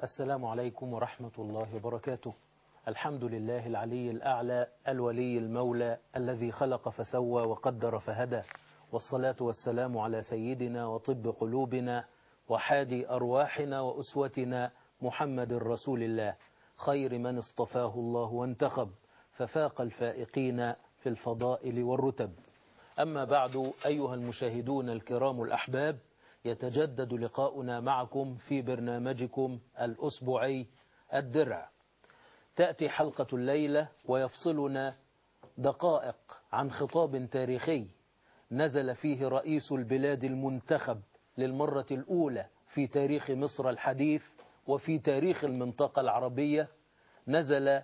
السلام عليكم ورحمة الله وبركاته الحمد لله العلي الأعلى الولي المولى الذي خلق فسوى وقدر فهدى والصلاة والسلام على سيدنا وطب قلوبنا وحادي أرواحنا وأسوتنا محمد رسول الله خير من اصطفاه الله وانتخب ففاق الفائقين في الفضائل والرتب أما بعد أيها المشاهدون الكرام الأحباب يتجدد لقاؤنا معكم في برنامجكم الأسبوعي الدرع تأتي حلقة الليلة ويفصلنا دقائق عن خطاب تاريخي نزل فيه رئيس البلاد المنتخب للمرة الأولى في تاريخ مصر الحديث وفي تاريخ المنطقة العربية نزل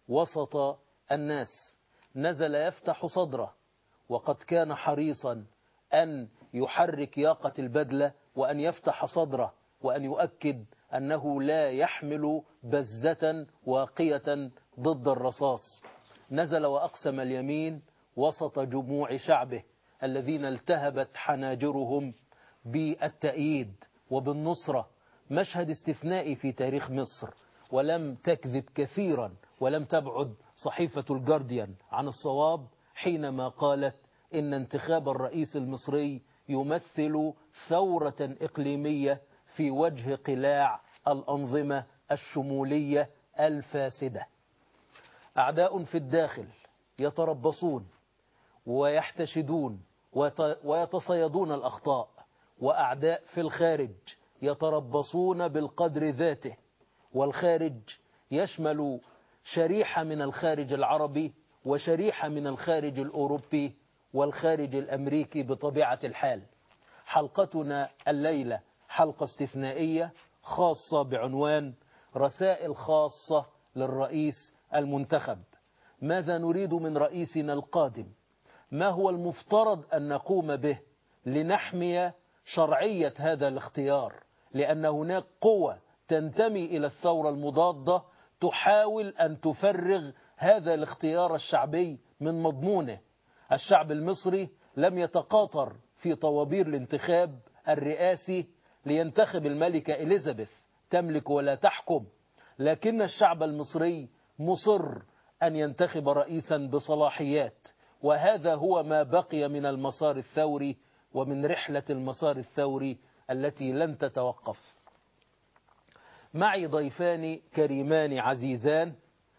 وسط الناس نزل يفتح صدره وقد كان حريصا أن يحرك ياقة البدلة وأن يفتح صدره وأن يؤكد أنه لا يحمل بزة واقية ضد الرصاص نزل وأقسم اليمين وسط جموع شعبه الذين التهبت حناجرهم بالتأييد وبالنصرة مشهد استثنائي في تاريخ مصر ولم تكذب كثيرا ولم تبعد صحيفة الجارديان عن الصواب حينما قالت إن انتخاب الرئيس المصري يمثل ثورة إقليمية في وجه قلاع الأنظمة الشمولية الفاسدة أعداء في الداخل يتربصون ويحتشدون ويتصيدون الأخطاء وأعداء في الخارج يتربصون بالقدر ذاته والخارج يشمل شريحة من الخارج العربي وشريحة من الخارج الأوروبي والخارج الأمريكي بطبيعة الحال حلقتنا الليلة حلقة استثنائية خاصة بعنوان رسائل خاصة للرئيس المنتخب ماذا نريد من رئيسنا القادم ما هو المفترض أن نقوم به لنحمي شرعية هذا الاختيار لأن هناك قوة تنتمي إلى الثورة المضادة تحاول أن تفرغ هذا الاختيار الشعبي من مضمونه الشعب المصري لم يتقاطر في طوابير الانتخاب الرئاسي لينتخب الملكة إليزابيث تملك ولا تحكم لكن الشعب المصري مصر أن ينتخب رئيسا بصلاحيات وهذا هو ما بقي من المسار الثوري ومن رحلة المسار الثوري التي لن تتوقف معي ضيفان كريمان عزيزان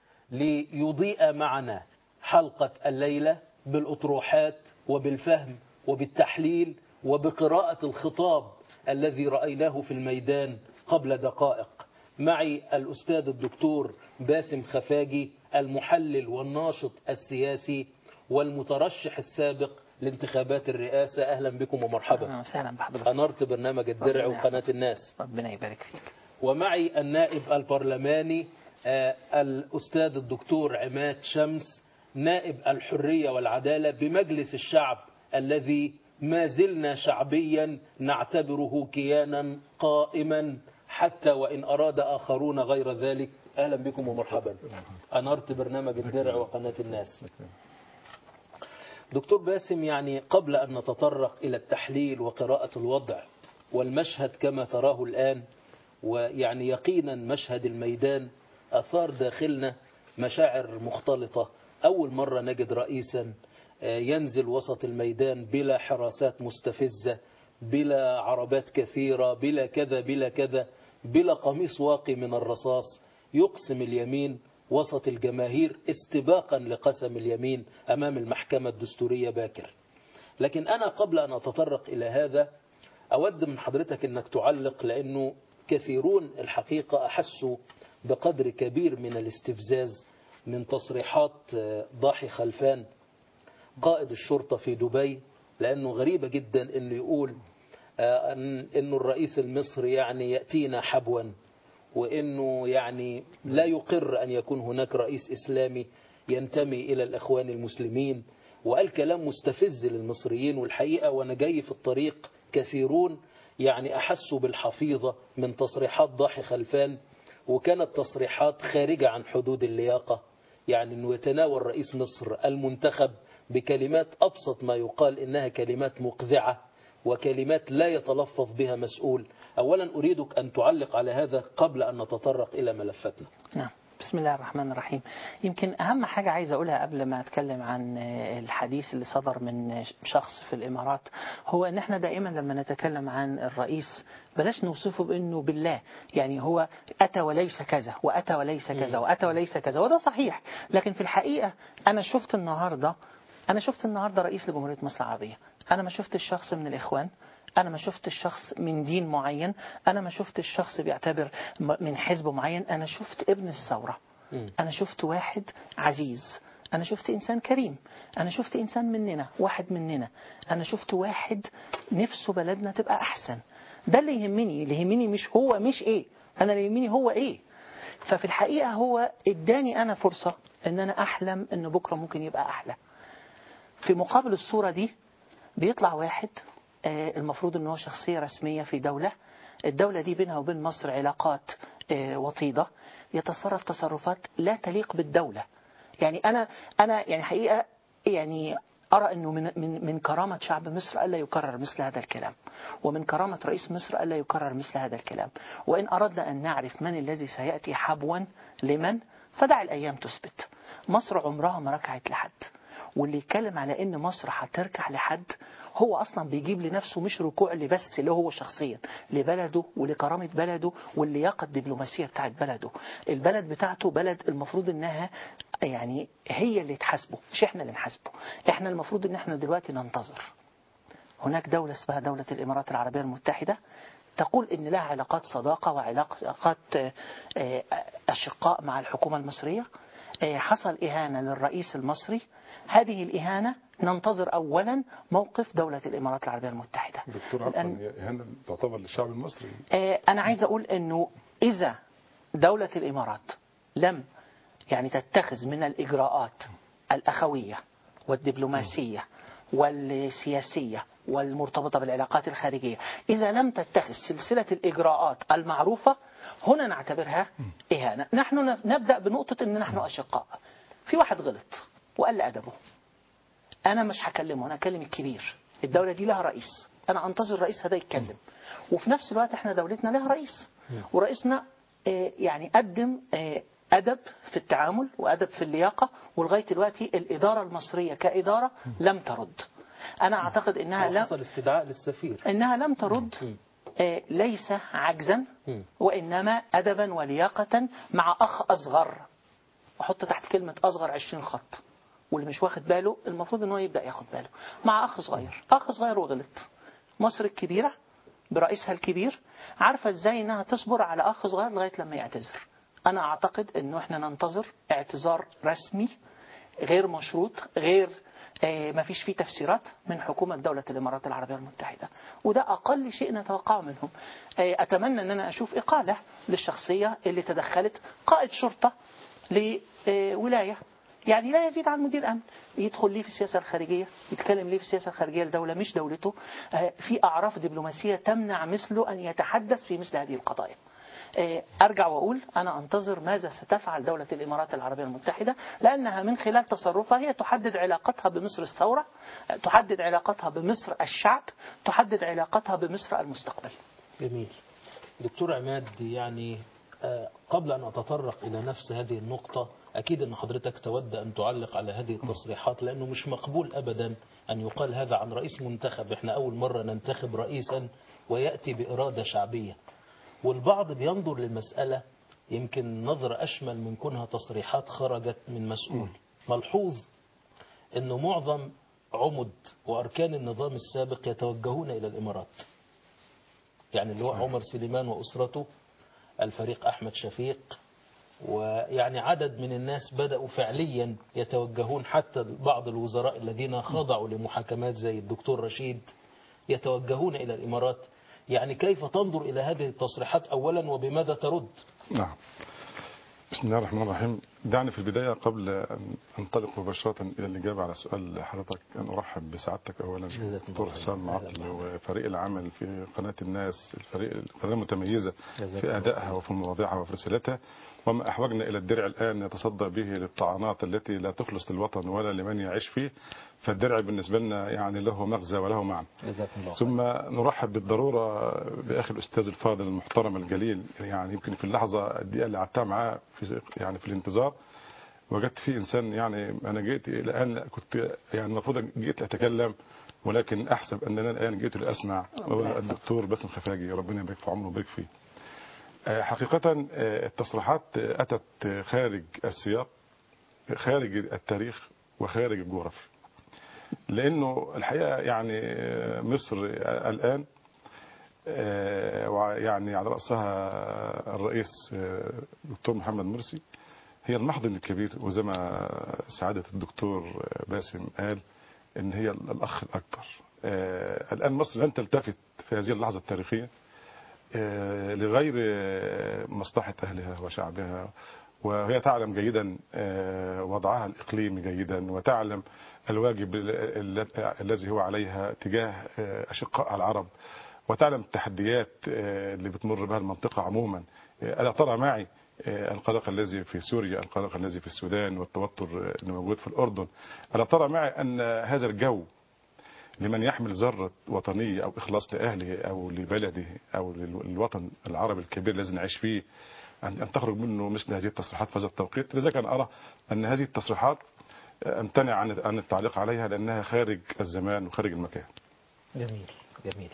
ليضيء معنا حلقة الليلة بالأطروحات وبالفهم وبالتحليل وبقراءة الخطاب الذي رأيناه في الميدان قبل دقائق معي الأستاذ الدكتور باسم خفاجي المحلل والناشط السياسي والمترشح السابق لانتخابات الرئاسة أهلا بكم ومرحبا وسهلا بحضرتك أنرت برنامج الدرع ربنا وقناة يحفظك. الناس ربنا يبارك فيك ومعي النائب البرلماني آه، الأستاذ الدكتور عماد شمس نائب الحرية والعدالة بمجلس الشعب الذي ما زلنا شعبيا نعتبره كيانا قائما حتى وإن أراد آخرون غير ذلك أهلا بكم ومرحبا أنرت برنامج الدرع وقناة الناس دكتور باسم يعني قبل أن نتطرق إلى التحليل وقراءة الوضع والمشهد كما تراه الآن ويعني يقينا مشهد الميدان أثار داخلنا مشاعر مختلطة أول مرة نجد رئيسا آه، ينزل وسط الميدان بلا حراسات مستفزة بلا عربات كثيرة بلا كذا بلا كذا بلا قميص واقي من الرصاص يقسم اليمين وسط الجماهير استباقا لقسم اليمين أمام المحكمة الدستورية باكر لكن أنا قبل أن أتطرق إلى هذا أود من حضرتك أنك تعلق لأنه كثيرون الحقيقة أحسوا بقدر كبير من الاستفزاز من تصريحات آه، ضاحي خلفان قائد الشرطة في دبي لأنه غريبة جدا أنه يقول آه، أن أنه الرئيس المصري يعني يأتينا حبوا وأنه يعني لا يقر أن يكون هناك رئيس إسلامي ينتمي إلى الأخوان المسلمين وقال كلام مستفز للمصريين والحقيقة وأنا جاي في الطريق كثيرون يعني أحسوا بالحفيظة من تصريحات ضاحي خلفان وكانت تصريحات خارجة عن حدود اللياقة يعني أنه يتناول رئيس مصر المنتخب بكلمات أبسط ما يقال إنها كلمات مقذعة وكلمات لا يتلفظ بها مسؤول أولا أريدك أن تعلق على هذا قبل أن نتطرق إلى ملفاتنا نعم بسم الله الرحمن الرحيم يمكن أهم حاجة عايز أقولها قبل ما أتكلم عن الحديث اللي صدر من شخص في الإمارات هو أن احنا دائما لما نتكلم عن الرئيس بلاش نوصفه بأنه بالله يعني هو أتى وليس كذا وأتى وليس كذا وأتى وليس كذا وده صحيح لكن في الحقيقة أنا شفت النهاردة أنا شفت النهاردة رئيس لجمهورية مصر العربية أنا ما شفت الشخص من الإخوان أنا ما شفت الشخص من دين معين أنا ما شفت الشخص بيعتبر من حزب معين أنا شفت ابن الثورة أنا شفت واحد عزيز أنا شفت إنسان كريم أنا شفت إنسان مننا واحد مننا أنا شفت واحد نفسه بلدنا تبقى أحسن ده اللي يهمني اللي يهمني مش هو مش إيه أنا اللي يهمني هو إيه ففي الحقيقة هو اداني أنا فرصة إن أنا أحلم إن بكرة ممكن يبقى أحلى في مقابل الصورة دي بيطلع واحد المفروض ان هو شخصية رسمية في دولة الدولة دي بينها وبين مصر علاقات وطيدة يتصرف تصرفات لا تليق بالدولة يعني أنا أنا يعني حقيقة يعني أرى أنه من من من كرامة شعب مصر ألا يكرر مثل هذا الكلام ومن كرامة رئيس مصر ألا يكرر مثل هذا الكلام وإن أردنا أن نعرف من الذي سيأتي حبوا لمن فدع الأيام تثبت مصر عمرها ما ركعت لحد واللي يتكلم على ان مصر هتركع لحد هو اصلا بيجيب لنفسه مش ركوع لبس اللي هو شخصيا لبلده ولكرامه بلده واللياقه الدبلوماسيه بتاعت بلده البلد بتاعته بلد المفروض انها يعني هي اللي تحاسبه مش احنا اللي نحاسبه احنا المفروض ان احنا دلوقتي ننتظر هناك دولة اسمها دولة الإمارات العربية المتحدة تقول إن لها علاقات صداقة وعلاقات أشقاء مع الحكومة المصرية حصل إهانة للرئيس المصري هذه الإهانة ننتظر أولا موقف دولة الإمارات العربية المتحدة دكتور عفوا إهانة تعتبر للشعب المصري أنا عايز أقول أنه إذا دولة الإمارات لم يعني تتخذ من الإجراءات الأخوية والدبلوماسية والسياسية والمرتبطة بالعلاقات الخارجية إذا لم تتخذ سلسلة الإجراءات المعروفة هنا نعتبرها إهانة نحن نبدأ بنقطة أن نحن أشقاء في واحد غلط وقال أدبه أنا مش هكلمه أنا أكلم الكبير الدولة دي لها رئيس أنا أنتظر الرئيس هذا يتكلم وفي نفس الوقت احنا دولتنا لها رئيس ورئيسنا يعني قدم أدب في التعامل وأدب في اللياقة ولغاية دلوقتي الإدارة المصرية كإدارة لم ترد أنا أعتقد إنها لم حصل استدعاء للسفير إنها لم ترد ليس عجزا وإنما أدبا ولياقة مع أخ أصغر وحط تحت كلمة أصغر 20 خط واللي مش واخد باله المفروض ان هو يبدأ ياخد باله مع أخ صغير أخ صغير وغلط مصر الكبيرة برئيسها الكبير عارفة ازاي انها تصبر على أخ صغير لغاية لما يعتذر أنا أعتقد انه احنا ننتظر اعتذار رسمي غير مشروط غير ما فيش فيه تفسيرات من حكومة دولة الإمارات العربية المتحدة وده أقل شيء نتوقعه منهم أتمنى أن أنا أشوف إقالة للشخصية اللي تدخلت قائد شرطة لولاية يعني لا يزيد عن مدير أمن يدخل ليه في السياسة الخارجية يتكلم ليه في السياسة الخارجية لدولة مش دولته في أعراف دبلوماسية تمنع مثله أن يتحدث في مثل هذه القضايا أرجع وأقول أنا أنتظر ماذا ستفعل دولة الإمارات العربية المتحدة لأنها من خلال تصرفها هي تحدد علاقتها بمصر الثورة تحدد علاقتها بمصر الشعب تحدد علاقتها بمصر المستقبل جميل دكتور عماد يعني قبل أن أتطرق إلى نفس هذه النقطة أكيد أن حضرتك تود أن تعلق على هذه التصريحات لأنه مش مقبول أبدا أن يقال هذا عن رئيس منتخب إحنا أول مرة ننتخب رئيسا ويأتي بإرادة شعبية والبعض بينظر للمسألة يمكن نظرة أشمل من كونها تصريحات خرجت من مسؤول ملحوظ أنه معظم عمد وأركان النظام السابق يتوجهون إلى الإمارات يعني اللي هو عمر سليمان وأسرته الفريق أحمد شفيق ويعني عدد من الناس بدأوا فعليا يتوجهون حتى بعض الوزراء الذين خضعوا لمحاكمات زي الدكتور رشيد يتوجهون إلى الإمارات يعني كيف تنظر إلى هذه التصريحات أولا وبماذا ترد نعم بسم الله الرحمن الرحيم دعني في البداية قبل أن أنطلق مباشرة إلى الإجابة على سؤال حضرتك أن أرحب بسعادتك أولا جزاكم دكتور الله حسام خير. معطل وفريق العمل في قناة الناس الفريق القناة المتميزة جزاكم في الله أدائها وفي مواضيعها وفي رسالتها وما أحوجنا إلى الدرع الآن يتصدى به للطعنات التي لا تخلص للوطن ولا لمن يعيش فيه فالدرع بالنسبة لنا يعني له مغزى وله معنى جزاكم الله خير. ثم نرحب بالضرورة بأخي الأستاذ الفاضل المحترم الجليل يعني يمكن في اللحظة الدقيقة اللي قعدتها معاه في يعني في الانتظار وجدت فيه إنسان يعني أنا جيت الآن كنت يعني المفروض جيت أتكلم ولكن أحسب أننا الآن جيت لأسمع وهو الدكتور باسم خفاجي ربنا يبارك في عمره ويبارك فيه آه، حقيقة آه، التصريحات آه، أتت خارج السياق خارج التاريخ وخارج الجغرافيا لأنه الحقيقة يعني آه، مصر آه، الآن آه، ويعني على رأسها الرئيس آه، دكتور محمد مرسي هي المحضن الكبير وزي ما سعادة الدكتور باسم قال ان هي الاخ الاكبر آه، الان مصر لن تلتفت في هذه اللحظة التاريخية آه، لغير آه، مصلحة اهلها وشعبها وهي تعلم جيدا آه، وضعها الاقليمي جيدا وتعلم الواجب ال- ال- الذي هو عليها تجاه آه، اشقائها العرب وتعلم التحديات آه، اللي بتمر بها المنطقة عموما آه، ألا ترى معي آه، القلق الذي في سوريا القلق الذي في السودان والتوتر آه، اللي موجود في الأردن ألا ترى معي أن هذا الجو لمن يحمل ذرة وطنية أو إخلاص لأهله أو لبلده أو للوطن العربي الكبير الذي نعيش فيه أن أن تخرج منه مثل هذه التصريحات في هذا التوقيت لذلك أنا أرى أن هذه التصريحات آه، أمتنع عن عن التعليق عليها لأنها خارج الزمان وخارج المكان جميل جميل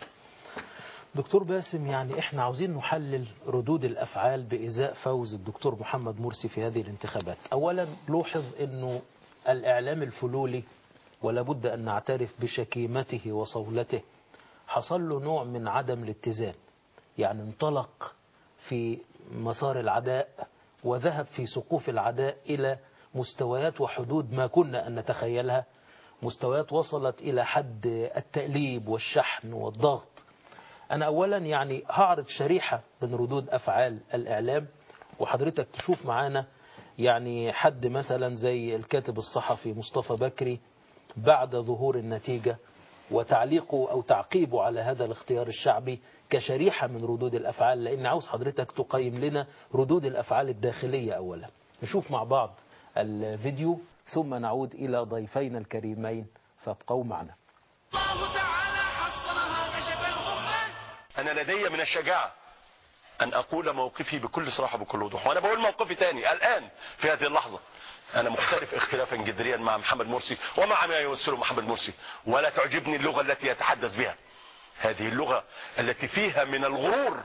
دكتور باسم يعني احنا عاوزين نحلل ردود الافعال بازاء فوز الدكتور محمد مرسي في هذه الانتخابات اولا لوحظ انه الاعلام الفلولي ولا بد ان نعترف بشكيمته وصولته حصل له نوع من عدم الاتزان يعني انطلق في مسار العداء وذهب في سقوف العداء الى مستويات وحدود ما كنا ان نتخيلها مستويات وصلت إلى حد التأليب والشحن والضغط أنا أولا يعني هعرض شريحة من ردود أفعال الإعلام وحضرتك تشوف معانا يعني حد مثلا زي الكاتب الصحفي مصطفى بكري بعد ظهور النتيجة وتعليقه أو تعقيبه على هذا الاختيار الشعبي كشريحة من ردود الأفعال لأن عاوز حضرتك تقيم لنا ردود الأفعال الداخلية أولا نشوف مع بعض الفيديو ثم نعود إلى ضيفينا الكريمين فابقوا معنا الله تعالى حصنها كشف الغمة أنا لدي من الشجاعة أن أقول موقفي بكل صراحة بكل وضوح وأنا بقول موقفي تاني الآن في هذه اللحظة أنا مختلف اختلافا جذريا مع محمد مرسي ومع ما يمثله محمد مرسي ولا تعجبني اللغة التي يتحدث بها هذه اللغة التي فيها من الغرور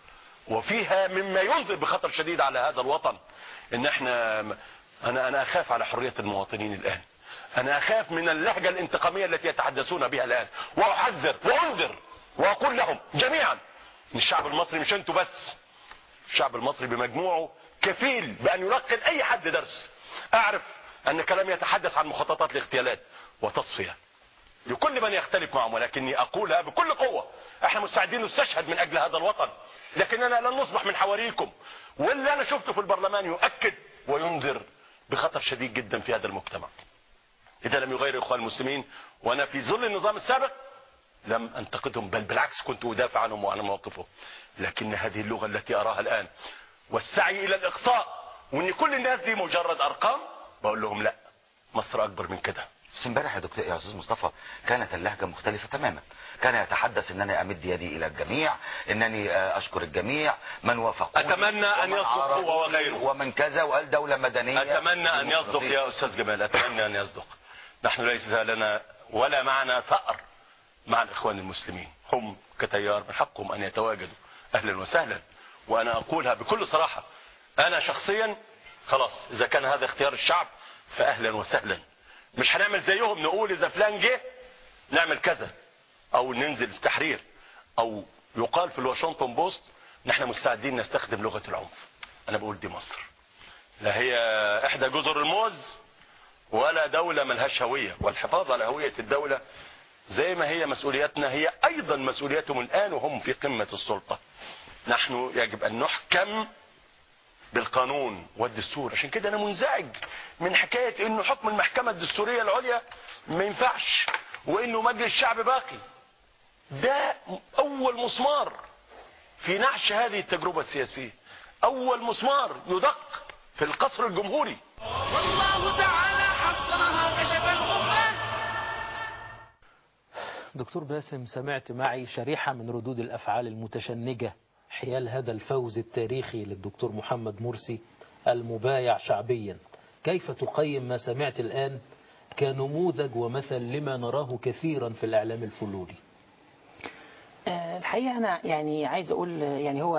وفيها مما ينذر بخطر شديد على هذا الوطن ان احنا انا انا اخاف على حريه المواطنين الان انا اخاف من اللهجه الانتقاميه التي يتحدثون بها الان واحذر وانذر واقول لهم جميعا ان الشعب المصري مش انتوا بس الشعب المصري بمجموعه كفيل بان يلقن اي حد درس اعرف ان كلام يتحدث عن مخططات الاغتيالات وتصفيه لكل من يختلف معهم ولكني اقولها بكل قوه احنا مستعدين نستشهد من اجل هذا الوطن لكننا لن نصبح من حواريكم واللي انا شفته في البرلمان يؤكد وينذر بخطر شديد جدا في هذا المجتمع اذا لم يغير اخوان المسلمين وانا في ظل النظام السابق لم انتقدهم بل بالعكس كنت ادافع عنهم وعن موقفهم لكن هذه اللغه التي اراها الان والسعي الى الاقصاء وان كل الناس دي مجرد ارقام بقول لهم لا مصر اكبر من كده بس امبارح يا دكتور يا استاذ مصطفى كانت اللهجه مختلفه تماما كان يتحدث انني امد يدي الى الجميع انني آه، اشكر الجميع من وافقوني أتمنى أن ومن يصدق هو عارضوني وغيره. ومن كذا وقال دوله مدنيه أتمنى أن يصدق يا أستاذ جمال أتمنى أن يصدق نحن ليس لنا ولا معنا ثأر مع الإخوان المسلمين هم كتيار من حقهم أن يتواجدوا أهلا وسهلا وأنا أقولها بكل صراحة أنا شخصيا خلاص إذا كان هذا اختيار الشعب فأهلا وسهلا مش هنعمل زيهم نقول إذا فلان جه نعمل كذا أو ننزل التحرير أو يقال في الواشنطن بوست نحن مستعدين نستخدم لغة العنف أنا بقول دي مصر لا هي إحدى جزر الموز ولا دولة ملهاش هوية والحفاظ على هوية الدولة زي ما هي مسؤوليتنا هي أيضا مسؤوليتهم الآن وهم في قمة السلطة نحن يجب أن نحكم بالقانون والدستور عشان كده انا منزعج من حكايه انه حكم المحكمه الدستوريه العليا ما ينفعش وانه مجلس الشعب باقي ده اول مسمار في نعش هذه التجربه السياسيه اول مسمار يدق في القصر الجمهوري والله تعالى حصرها كشف الغمة دكتور باسم سمعت معي شريحة من ردود الأفعال المتشنجة حيال هذا الفوز التاريخي للدكتور محمد مرسي المبايع شعبيا كيف تقيم ما سمعت الآن كنموذج ومثل لما نراه كثيرا في الإعلام الفلولي آه، الحقيقة أنا يعني عايز أقول آه، يعني هو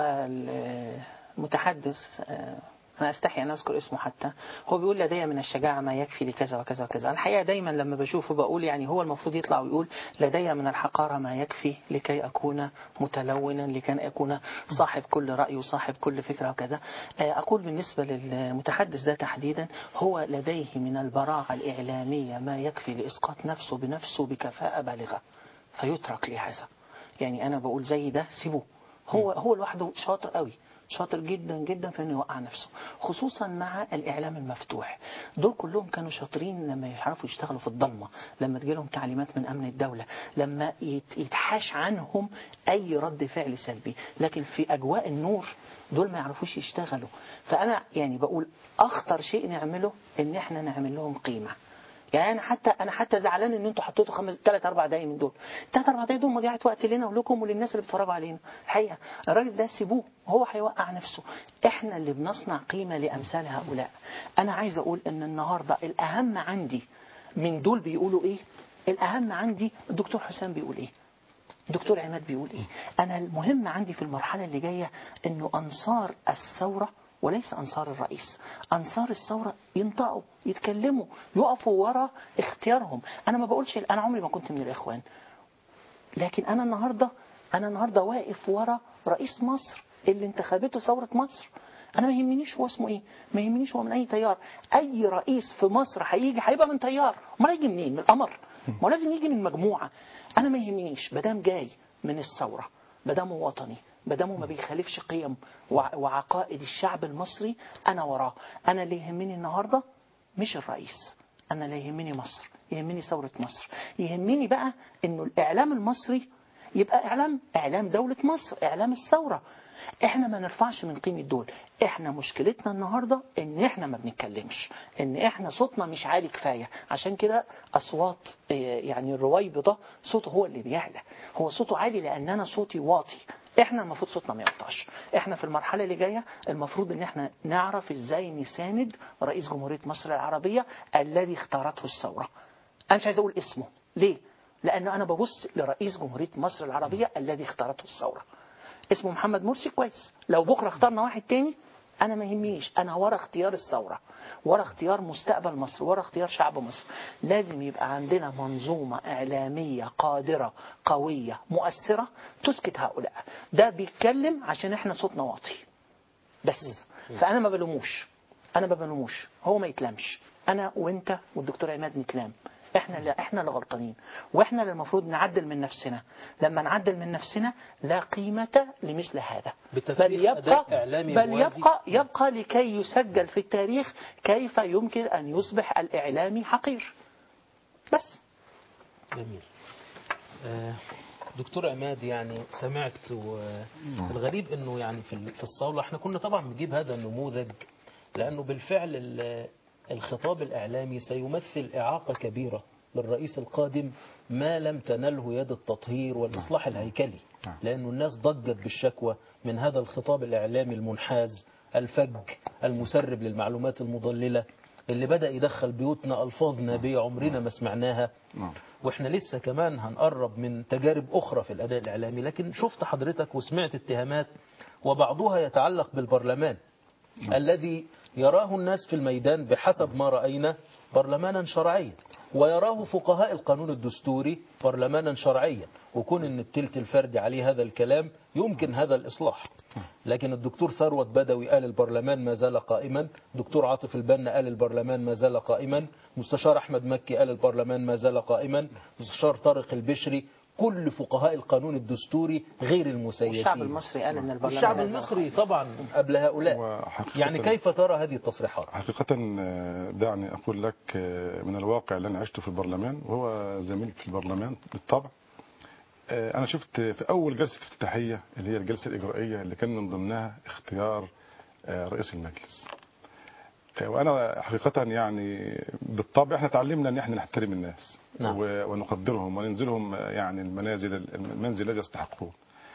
المتحدث آه، أنا أستحي أن أذكر اسمه حتى هو بيقول لدي من الشجاعة ما يكفي لكذا وكذا وكذا الحقيقة دايما لما بشوفه بقول يعني هو المفروض يطلع ويقول لدي من الحقارة ما يكفي لكي أكون متلونا لكي أكون صاحب كل رأي وصاحب كل فكرة وكذا آه، أقول بالنسبة للمتحدث ده تحديدا هو لديه من البراعة الإعلامية ما يكفي لإسقاط نفسه بنفسه بكفاءة بالغة فيترك لهذا يعني انا بقول زي ده سيبوه هو هو لوحده شاطر قوي شاطر جدا جدا في انه يوقع نفسه خصوصا مع الاعلام المفتوح دول كلهم كانوا شاطرين لما يعرفوا يشتغلوا في الضلمه لما تجيلهم تعليمات من امن الدوله لما يت- يتحاش عنهم اي رد فعل سلبي لكن في اجواء النور دول ما يعرفوش يشتغلوا فانا يعني بقول اخطر شيء نعمله ان احنا نعمل لهم قيمه يعني انا حتى انا حتى زعلان ان انتوا حطيتوا خمس ثلاث اربع دقايق من دول ثلاث اربع دقايق دول مضيعه وقت لنا ولكم وللناس اللي بيتفرجوا علينا الحقيقه الراجل ده سيبوه هو هيوقع نفسه احنا اللي بنصنع قيمه لامثال هؤلاء انا عايز اقول ان النهارده الاهم عندي من دول بيقولوا ايه الاهم عندي الدكتور حسام بيقول ايه دكتور عماد بيقول ايه انا المهم عندي في المرحله اللي جايه انه انصار الثوره وليس انصار الرئيس انصار الثوره ينطقوا يتكلموا يقفوا ورا اختيارهم انا ما بقولش انا عمري ما كنت من الاخوان لكن انا النهارده انا النهارده واقف ورا رئيس مصر اللي انتخبته ثوره مصر انا ما يهمنيش هو اسمه ايه ما يهمنيش هو من اي تيار اي رئيس في مصر هيجي هيبقى من تيار ما هيجي منين من القمر ما هو لازم يجي من مجموعه انا ما يهمنيش ما دام جاي من الثوره ما دامه وطني ما دامه ما بيخالفش قيم وع- وعقائد الشعب المصري انا وراه انا اللي يهمني النهارده مش الرئيس انا اللي يهمني مصر يهمني ثوره مصر يهمني بقى انه الاعلام المصري يبقى اعلام اعلام دوله مصر اعلام الثوره احنا ما نرفعش من قيمه دول احنا مشكلتنا النهارده ان احنا ما بنتكلمش ان احنا صوتنا مش عالي كفايه عشان كده اصوات آه، يعني الرويبضه صوته هو اللي بيعلى هو صوته عالي لان انا صوتي واطي احنا المفروض صوتنا ما يقطعش احنا في المرحله اللي جايه المفروض ان احنا نعرف ازاي نساند رئيس جمهوريه مصر العربيه الذي اختارته الثوره انا مش عايز اقول اسمه ليه لانه انا ببص لرئيس جمهوريه مصر العربيه الذي اختارته الثوره اسمه محمد مرسي كويس لو بكره اخترنا واحد تاني انا ما يهمنيش انا ورا اختيار الثوره ورا اختيار مستقبل مصر ورا اختيار شعب مصر لازم يبقى عندنا منظومه اعلاميه قادره قويه مؤثره تسكت هؤلاء ده بيتكلم عشان احنا صوتنا واطي بس فانا ما بلوموش انا ما بلوموش هو ما يتلامش انا وانت والدكتور عماد نتلام احنا اللي احنا اللي غلطانين واحنا اللي المفروض نعدل من نفسنا لما نعدل من نفسنا لا قيمة لمثل هذا بتفريغ بل يبقى أداء إعلامي بل موازي. يبقى يبقى لكي يسجل في التاريخ كيف يمكن ان يصبح الاعلامي حقير بس جميل آه، دكتور عماد يعني سمعت والغريب انه يعني في ال- في الصولة احنا كنا طبعا بنجيب هذا النموذج لانه بالفعل ال- الخطاب الاعلامي سيمثل اعاقة كبيرة للرئيس القادم ما لم تنله يد التطهير والاصلاح الهيكلي نعم. لانه الناس ضجت بالشكوى من هذا الخطاب الاعلامي المنحاز الفج المسرب للمعلومات المضللة اللي بدأ يدخل بيوتنا ألفاظ نابية عمرنا ما سمعناها نعم. واحنا لسه كمان هنقرب من تجارب اخرى في الاداء الاعلامي لكن شفت حضرتك وسمعت اتهامات وبعضها يتعلق بالبرلمان الذي يراه الناس في الميدان بحسب ما راينا برلمانا شرعيا ويراه فقهاء القانون الدستوري برلمانا شرعيا وكون ان التلت الفردي عليه هذا الكلام يمكن هذا الاصلاح لكن الدكتور ثروت بدوي قال البرلمان ما زال قائما دكتور عاطف البنا قال البرلمان ما زال قائما مستشار احمد مكي قال البرلمان ما زال قائما مستشار طارق البشري كل فقهاء القانون الدستوري غير المسيسين والشعب المصري قال ان البرلمان الشعب لا المصري طبعا قبل هؤلاء وحقيقة يعني كيف ترى هذه التصريحات حقيقة آه، دعني أقول لك آه، من الواقع اللي أنا عشته في البرلمان وهو زميل في البرلمان بالطبع آه، أنا شفت في أول جلسة افتتاحية اللي هي الجلسة الإجرائية اللي كان من ضمنها اختيار آه، رئيس المجلس آه، وأنا حقيقة يعني بالطبع احنا تعلمنا أن احنا نحترم الناس نعم. و- ونقدرهم وننزلهم آه، يعني المنازل المنزل الذي يستحقون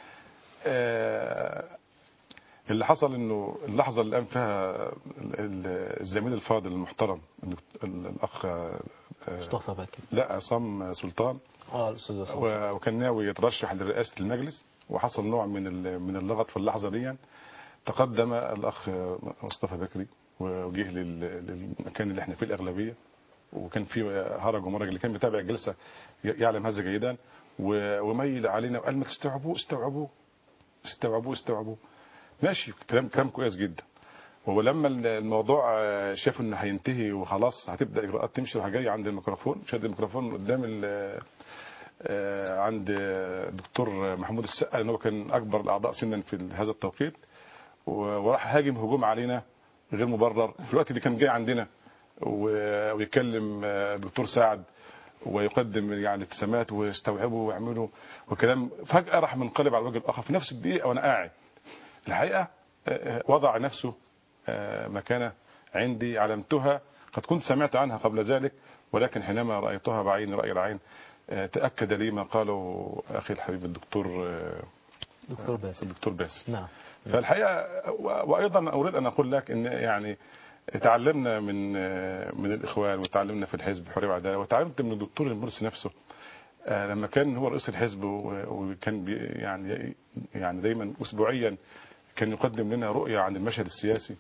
آه، اللي حصل انه اللحظه اللي قام فيها ال- ال- الزميل الفاضل المحترم الدكت- ال- الاخ آه، مصطفى بكري لا عصام سلطان اه الاستاذ عصام. و- وكان ناوي يترشح لرئاسه المجلس وحصل نوع من ال- من اللغط في اللحظه دي تقدم الاخ مصطفى بكري وجه لل- للمكان اللي احنا فيه الاغلبيه وكان في هرج ومرج اللي كان متابع الجلسه ي- يعلم هذا جيدا و- وميل علينا وقال ما تستوعبوه استوعبوه استوعبوه استوعبوه ماشي كلام كلام كويس جدا ولما الموضوع آه، شافوا انه هينتهي وخلاص هتبدا اجراءات تمشي راح جاي عند الميكروفون شد الميكروفون قدام ال- آه، عند الدكتور محمود السقا لان هو كان اكبر الاعضاء سنا في هذا التوقيت و- وراح هاجم هجوم علينا غير مبرر في الوقت اللي كان جاي عندنا و- ويكلم آه، الدكتور سعد ويقدم يعني ابتسامات ويستوعبوا ويعملوا وكلام فجاه راح منقلب على الوجه الاخر في نفس الدقيقه وانا قاعد الحقيقه آه، وضع نفسه آه، مكانه عندي علمتها قد كنت سمعت عنها قبل ذلك ولكن حينما رايتها بعين راي العين آه، تاكد لي ما قاله اخي الحبيب الدكتور آه، دكتور باسم الدكتور باسم نعم فالحقيقه و- وايضا اريد ان اقول لك ان يعني تعلمنا من من الاخوان وتعلمنا في الحزب حريه وعداله وتعلمت من الدكتور المرسي نفسه آه، لما كان هو رئيس الحزب و- وكان بي يعني يعني دايما اسبوعيا كان يقدم لنا رؤيه عن المشهد السياسي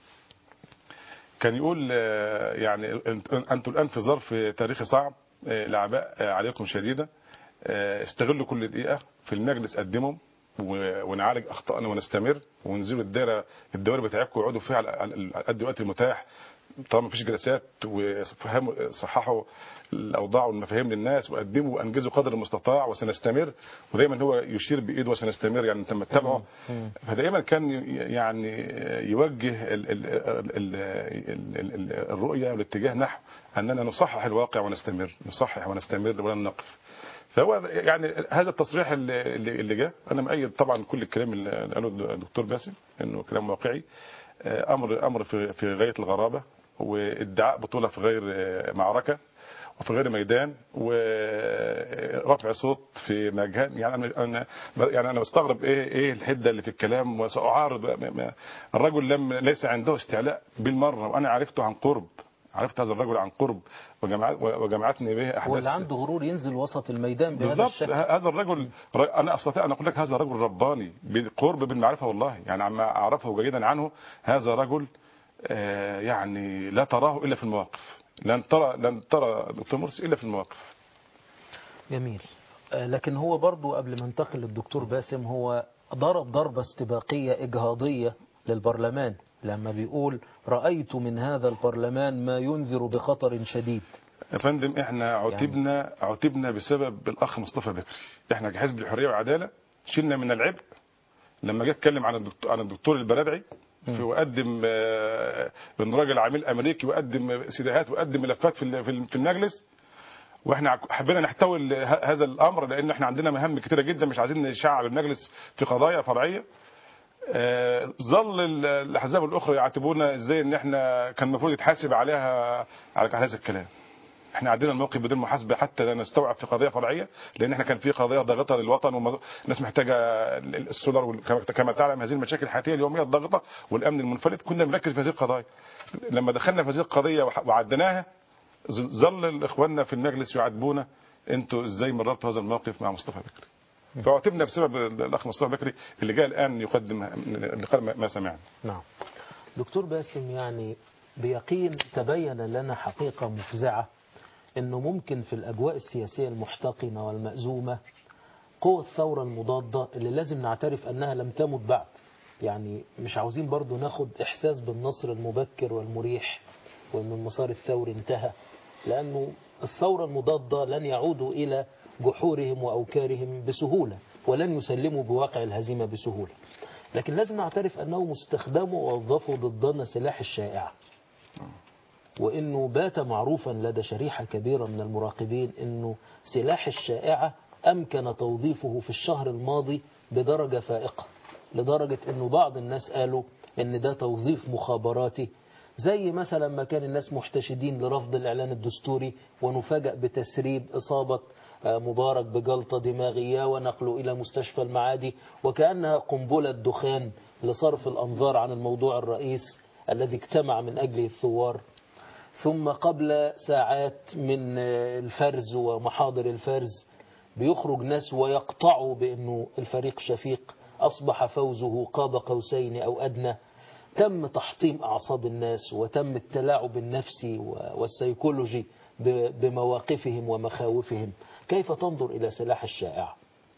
كان يقول آه، يعني أنت- انتم الان في ظرف تاريخي صعب آه، الاعباء آه، عليكم شديده آه، استغلوا كل دقيقه في المجلس قدمهم و- ونعالج اخطائنا ونستمر وننزلوا الدائره الدوائر بتاعتكم ويقعدوا فيها على على- على قد الوقت المتاح طالما مفيش جلسات وفهموا صححوا الاوضاع والمفاهيم للناس وقدموا وانجزوا قدر المستطاع وسنستمر ودايما هو يشير بايده وسنستمر يعني انت تتابعه فدائما كان ي- يعني يوجه ال ال ال ال ال ال الرؤيه والاتجاه نحو اننا نصحح الواقع ونستمر نصحح ونستمر ولن نقف فهو يعني هذا التصريح اللي اللي اللي جاء انا مؤيد طبعا كل الكلام اللي قاله الدكتور باسم انه كلام واقعي آه، امر امر في في غايه الغرابه وادعاء بطوله في غير آه، معركه وفي غير ميدان ورفع صوت في مكان يعني انا انا يعني انا بستغرب ايه ايه الحده اللي في الكلام وساعارض ما- ما- الرجل لم ليس عنده استعلاء بالمره وانا عرفته عن قرب عرفت هذا الرجل عن قرب وجمعت وجمعتني به هو احداث اللي عنده غرور ينزل وسط الميدان بهذا بالظبط الشكل ه- هذا الرجل ر- انا استطيع ان اقول لك هذا رجل رباني بالقرب بالمعرفه والله يعني عما اعرفه جيدا عنه هذا رجل آه، يعني لا تراه الا في المواقف لن ترى لن ترى دكتور مرسي الا في المواقف جميل آه، لكن هو برضو قبل ما انتقل للدكتور باسم هو ضرب ضربة استباقية إجهاضية للبرلمان لما بيقول رأيت من هذا البرلمان ما ينذر بخطر شديد يا فندم احنا عتبنا عتبنا بسبب الاخ مصطفى بكري احنا كحزب الحريه والعداله شلنا من العبء لما جه اتكلم عن الدكتور عن الدكتور البرادعي في وقدم آه، من راجل عميل امريكي وقدم سيديهات وقدم ملفات في ال- في ال- في المجلس واحنا حبينا نحتوي ال- ه- هذا الامر لان احنا عندنا مهام كتيره جدا مش عايزين نشعب المجلس في قضايا فرعيه آه، ظل ال- الاحزاب الاخرى يعاتبونا ازاي ان احنا كان المفروض يتحاسب عليها على على هذا الكلام احنا عندنا الموقف بدون محاسبه حتى لا نستوعب في قضيه فرعيه لان احنا كان في قضيه ضاغطه للوطن والناس محتاجه السولر وال- كما- كما تعلم هذه المشاكل الحياتيه اليوميه الضاغطه والامن المنفلت كنا بنركز في هذه القضايا لما دخلنا في هذه القضيه وح- وعدناها ظل ظل اخواننا في المجلس يعاتبونا انتوا ازاي مررتوا هذا الموقف مع مصطفى بكري فاعتبنا بسبب الاخ مصطفى بكري اللي جاء الان يقدم اللي قال ما- ما سمعنا نعم دكتور باسم يعني بيقين تبين لنا حقيقة مفزعة أنه ممكن في الأجواء السياسية المحتقنة والمأزومة قوة الثورة المضادة اللي لازم نعترف أنها لم تمت بعد يعني مش عاوزين برضو ناخد إحساس بالنصر المبكر والمريح وأن المسار الثوري انتهى لأنه الثورة المضادة لن يعودوا إلى جحورهم وأوكارهم بسهولة ولن يسلموا بواقع الهزيمة بسهولة لكن لازم نعترف أنهم استخدموا ووظفوا ضدنا سلاح الشائعة وانه بات معروفا لدى شريحه كبيره من المراقبين انه سلاح الشائعه امكن توظيفه في الشهر الماضي بدرجه فائقه لدرجه انه بعض الناس قالوا ان ده توظيف مخابراتي زي مثلا ما كان الناس محتشدين لرفض الاعلان الدستوري ونفاجأ بتسريب اصابه آه، مبارك بجلطه دماغيه ونقله الى مستشفى المعادي وكانها قنبله دخان لصرف الانظار عن الموضوع الرئيس الذي اجتمع من اجله الثوار ثم قبل ساعات من الفرز ومحاضر الفرز بيخرج ناس ويقطعوا بأنه الفريق شفيق أصبح فوزه قاب قوسين أو أدنى تم تحطيم أعصاب الناس وتم التلاعب النفسي والسيكولوجي ب- بمواقفهم ومخاوفهم كيف تنظر إلى سلاح الشائع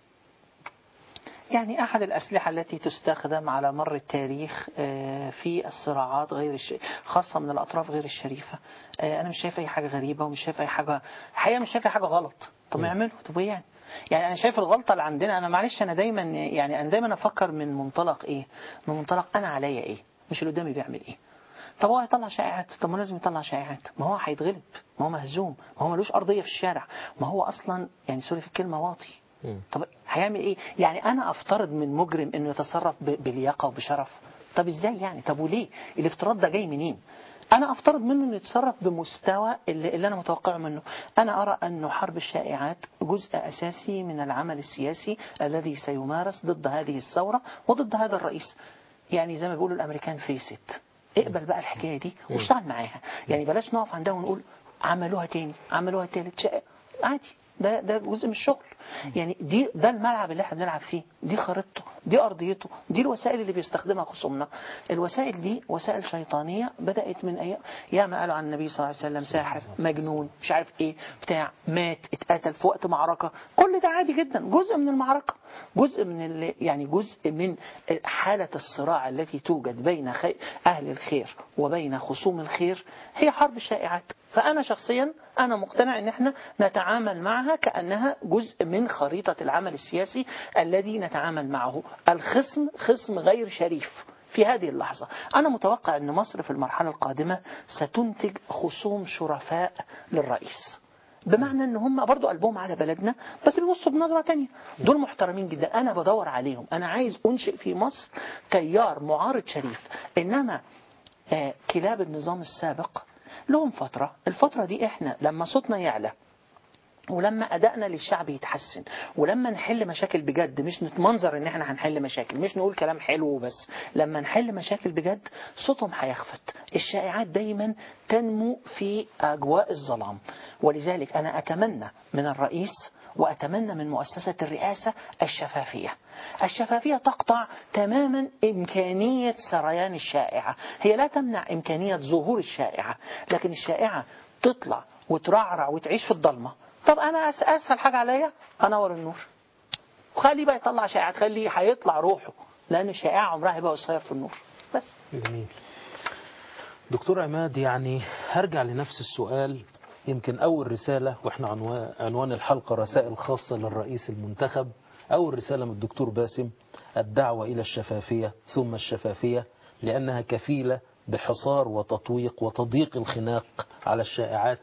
يعني أحد الأسلحة التي تستخدم على مر التاريخ آه، في الصراعات غير الش... خاصة من الأطراف غير الشريفة آه، أنا مش شايف أي حاجة غريبة ومش شايف أي حاجة الحقيقة مش شايف أي حاجة غلط طب ما يعملوا طب إيه يعني يعني أنا شايف الغلطة اللي عندنا أنا معلش أنا دايما يعني أنا دايما أفكر من منطلق إيه من منطلق أنا عليا إيه مش اللي قدامي بيعمل إيه طب هو هيطلع شائعات طب ما لازم يطلع شائعات ما هو هيتغلب ما هو مهزوم ما هو ملوش أرضية في الشارع ما هو أصلا يعني سوري في الكلمة واطي مم. طب هيعمل ايه يعني انا افترض من مجرم انه يتصرف ب- بلياقه وبشرف طب ازاي يعني طب وليه الافتراض ده جاي منين انا افترض منه انه يتصرف بمستوى اللي, اللي انا متوقعه منه انا ارى انه حرب الشائعات جزء اساسي من العمل السياسي الذي سيمارس ضد هذه الثوره وضد هذا الرئيس يعني زي ما بيقولوا الامريكان فيست اقبل بقى الحكايه دي واشتغل معاها يعني بلاش نقف عندها ونقول عملوها تاني عملوها تالت شائع عادي ده ده جزء من الشغل يعني دي ده الملعب اللي احنا بنلعب فيه دي خريطته دي ارضيته دي الوسائل اللي بيستخدمها خصومنا الوسائل دي وسائل شيطانيه بدات من ايام يا ما قالوا عن النبي صلى الله عليه وسلم ساحر مجنون مش عارف ايه بتاع مات اتقتل في وقت معركه كل ده عادي جدا جزء من المعركه جزء من اللي يعني جزء من حاله الصراع التي توجد بين خي... اهل الخير وبين خصوم الخير هي حرب الشائعات فأنا شخصيا أنا مقتنع أن احنا نتعامل معها كأنها جزء من خريطة العمل السياسي الذي نتعامل معه الخصم خصم غير شريف في هذه اللحظة أنا متوقع أن مصر في المرحلة القادمة ستنتج خصوم شرفاء للرئيس بمعنى ان هم برضو قلبهم على بلدنا بس بيبصوا بنظره تانية دول محترمين جدا انا بدور عليهم انا عايز انشئ في مصر تيار معارض شريف انما آه، كلاب النظام السابق لهم فترة الفترة دي احنا لما صوتنا يعلى ولما ادائنا للشعب يتحسن ولما نحل مشاكل بجد مش نتمنظر ان احنا هنحل مشاكل مش نقول كلام حلو وبس لما نحل مشاكل بجد صوتهم هيخفت الشائعات دايما تنمو في اجواء الظلام ولذلك انا اتمنى من الرئيس وأتمنى من مؤسسة الرئاسة الشفافية الشفافية تقطع تماما إمكانية سريان الشائعة هي لا تمنع إمكانية ظهور الشائعة لكن الشائعة تطلع وترعرع وتعيش في الضلمة طب أنا أس- أسهل حاجة عليا أنور النور وخليه بقى يطلع شائعات خليه هيطلع روحه لأن الشائعة عمرها هيبقى قصير في النور بس جميل دكتور عماد يعني هرجع لنفس السؤال يمكن أول رسالة وإحنا عنوان, عنوان الحلقة رسائل خاصة للرئيس المنتخب أول رسالة من الدكتور باسم الدعوة إلى الشفافية ثم الشفافية لأنها كفيلة بحصار وتطويق وتضييق الخناق على الشائعات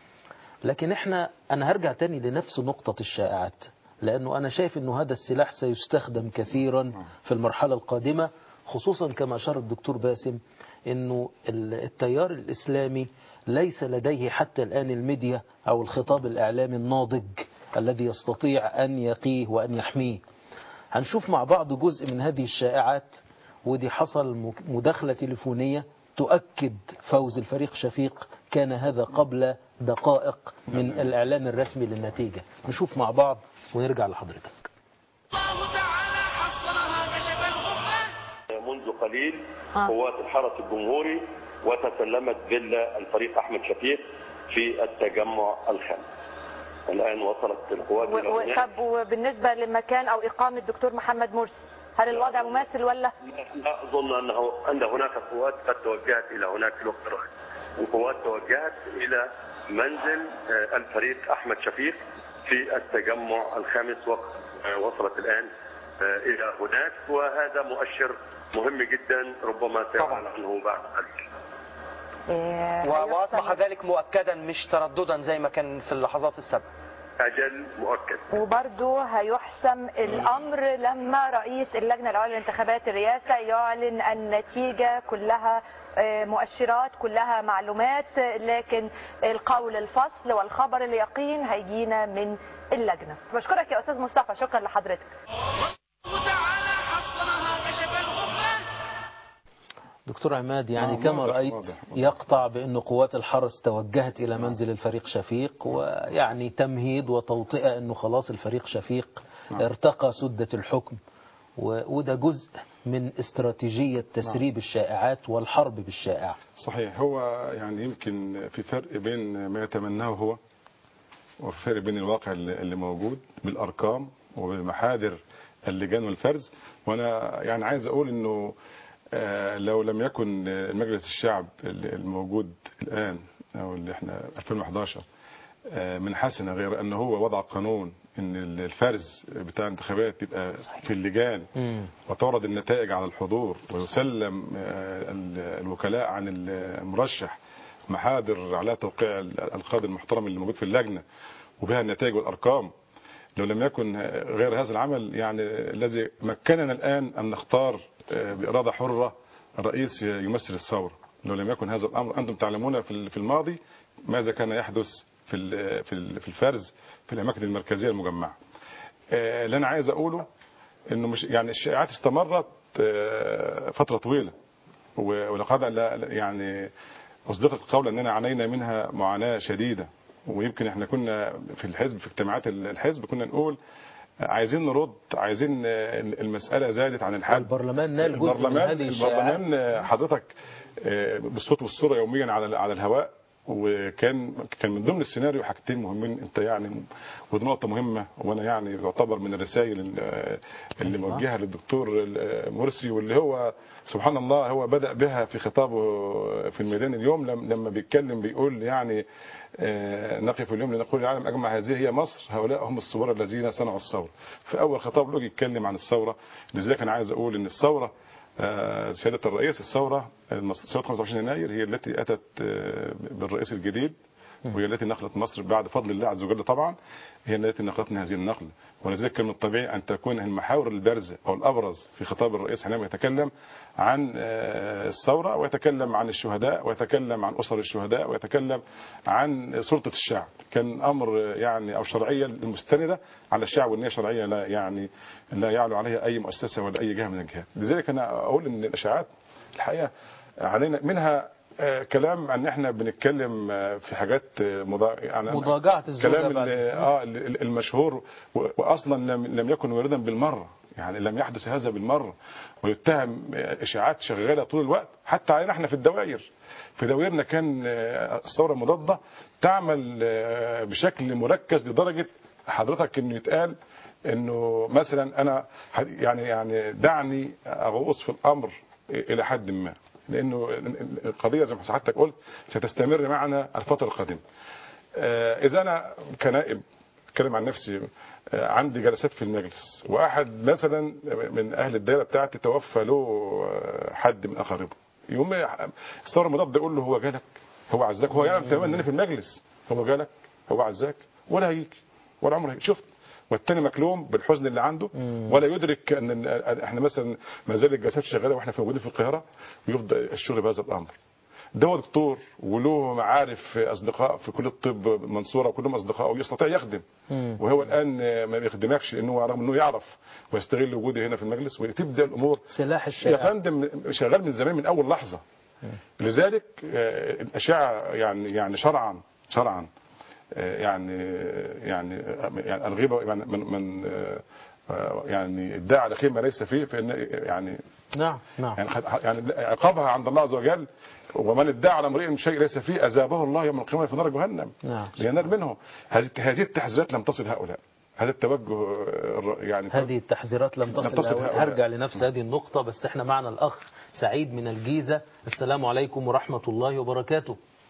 لكن احنا انا هرجع تاني لنفس نقطة الشائعات لانه انا شايف انه هذا السلاح سيستخدم كثيرا في المرحلة القادمة خصوصا كما اشار الدكتور باسم انه ال- التيار الاسلامي ليس لديه حتى الان الميديا او الخطاب الاعلامي الناضج الذي يستطيع ان يقيه وان يحميه هنشوف مع بعض جزء من هذه الشائعات ودي حصل مك- مداخلة تليفونية تؤكد فوز الفريق شفيق كان هذا قبل دقائق من الإعلان الرسمي للنتيجة نشوف مع بعض ونرجع لحضرتك الله تعالى حصرها كشف الغمة منذ قليل قوات الحرس الجمهوري وتسلمت فيلا الفريق احمد شفيق في التجمع الخامس. الان وصلت القوات الى و- و- هناك طب وبالنسبة لمكان أو إقامة الدكتور محمد مرسي هل الوضع مماثل ولا؟ لا اظن انه ان هناك قوات قد توجهت الى هناك في الوقت الراهن. القوات توجهت الى منزل آه، الفريق احمد شفيق في التجمع الخامس وقت آه، وصلت الآن آه، إلى هناك وهذا مؤشر مهم جدا ربما سيعلن عنه بعد ذلك إيه، واصبح هيحصل- ذلك مؤكدا مش ترددا زي ما كان في اللحظات السابقه أجل مؤكد وبرضه هيحسم الامر لما رئيس اللجنه العليا لانتخابات الرئاسه يعلن النتيجه كلها آه، مؤشرات كلها معلومات لكن القول الفصل والخبر اليقين هيجينا من اللجنه بشكرك يا استاذ مصطفى شكرا لحضرتك تعالى حصنها كشف الغمة دكتور عماد يعني آه، كما واضح، رأيت واضح، واضح. يقطع بأن قوات الحرس توجهت إلى منزل الفريق شفيق ويعني تمهيد وتوطئة أنه خلاص الفريق شفيق ارتقى سدة الحكم و- وده جزء من استراتيجية تسريب الشائعات والحرب بالشائع صحيح هو يعني يمكن في فرق بين ما يتمناه هو وفي فرق بين الواقع اللي اللي موجود بالارقام وبمحاذر اللجان والفرز وانا يعني عايز اقول انه آه، لو لم يكن مجلس الشعب الموجود الان او اللي احنا 2011 آه، من حسنه غير ان هو وضع قانون ان الفرز بتاع الانتخابات يبقى في اللجان وتعرض النتائج على الحضور ويسلم آه، ال- الوكلاء عن المرشح محاضر على توقيع ال- القاضي المحترم اللي موجود في اللجنه وبها النتائج والارقام لو لم يكن غير هذا العمل يعني الذي مكننا الان ان نختار آه، باراده حره الرئيس يمثل الثوره لو لم يكن هذا الامر انتم تعلمون في ال- في الماضي ماذا كان يحدث في ال- في ال- في الفرز في الاماكن المركزيه المجمعه آه، اللي انا عايز اقوله انه مش يعني الشائعات استمرت آه، فتره طويله و- ولقد لا- لا- يعني اصدق القول اننا عانينا منها معاناه شديده ويمكن احنا كنا في الحزب في اجتماعات الحزب كنا نقول عايزين نرد عايزين آه، المساله زادت عن الحد البرلمان نال جزء من البرلمان هذه الشائعات البرلمان آه، حضرتك آه، بالصوت والصوره يوميا على على الهواء وكان كان من ضمن السيناريو حاجتين مهمين انت يعني ودي نقطه مهمه وانا يعني يعتبر من الرسائل ال- اللي موجهه للدكتور مرسي واللي هو سبحان الله هو بدا بها في خطابه في الميدان اليوم لم- لما بيتكلم بيقول يعني آه، نقف اليوم لنقول العالم اجمع هذه هي مصر هؤلاء هم الثوار الذين صنعوا الثوره في اول خطاب له يتكلم عن الثوره لذلك انا عايز اقول ان الثوره آه، سيادة الرئيس الثورة المص- ثورة 25 يناير هي التي أتت آه، بالرئيس الجديد وهي التي نقلت مصر بعد فضل الله عز وجل طبعا هي التي نقلتنا هذه النقلة ولذلك كان من الطبيعي أن تكون المحاور البارزة أو الأبرز في خطاب الرئيس حينما يتكلم عن آه، الثورة ويتكلم عن الشهداء ويتكلم عن أسر الشهداء ويتكلم عن سلطة الشعب كان أمر آه، يعني أو شرعية المستندة على الشعب وأن هي شرعية لا يعني لا يعلو عليها أي مؤسسة ولا أي جهة من الجهات لذلك أنا أقول أن الإشاعات الحقيقة علينا منها آه، كلام ان احنا بنتكلم آه، في حاجات آه، مضا... يعني أنا- مضاجعة الزوجة كلام بعد. ال- اه ال- ال- المشهور و- واصلا لم لم يكن واردا بالمره يعني لم يحدث هذا بالمره ويتهم آه، اشاعات شغاله طول الوقت حتى علينا احنا في الدوائر في دوائرنا كان آه، الثوره المضاده تعمل آه، بشكل مركز لدرجه حضرتك انه يتقال انه مثلا انا ح- يعني يعني دعني اغوص في الامر الى حد ما لانه القضيه زي ما حضرتك قلت ستستمر معنا الفتره القادمه. آه، اذا انا كنائب اتكلم عن نفسي آه، عندي جلسات في المجلس واحد مثلا من اهل الدائره بتاعتي توفى له آه، حد من اقاربه يوم الثوره المضاد يقول له هو جالك هو عزاك هو يعلم تماما ان انا في المجلس هو جالك هو عزاك ولا هيجي ولا عمره هيجي شفت والتاني مكلوم بالحزن اللي عنده ولا يدرك ان إن احنا مثلا ما زال الجلسات شغاله واحنا في موجودين في القاهره ويفضل الشغل بهذا الامر ده هو دكتور وله معارف اصدقاء في كليه الطب منصوره وكلهم اصدقاء ويستطيع يخدم وهو الان ما بيخدمكش انه رغم انه يعرف ويستغل وجودي هنا في المجلس وتبدا الامور سلاح يا الشائع فندم شغال من زمان من اول لحظه لذلك آه، الاشاعه يعني يعني شرعا شرعا آه، يعني يعني يعني الغيبه يعني من من آه، آه، يعني ادعى على خير ما ليس فيه فان يعني نعم نعم يعني خد- يعني عقابها عند الله عز وجل ومن ادعى على امرئ شيء ليس فيه اذابه الله يوم القيامه في نار جهنم نعم. لينال منه هذه هذه التحذيرات لم تصل هؤلاء هذا التوجه آه، الر- يعني هذه التحذيرات لم تصل, تصل لهؤلاء. هؤلاء. هرجع لنفس هذه النقطة بس احنا معنا الأخ سعيد من الجيزة السلام عليكم ورحمة الله وبركاته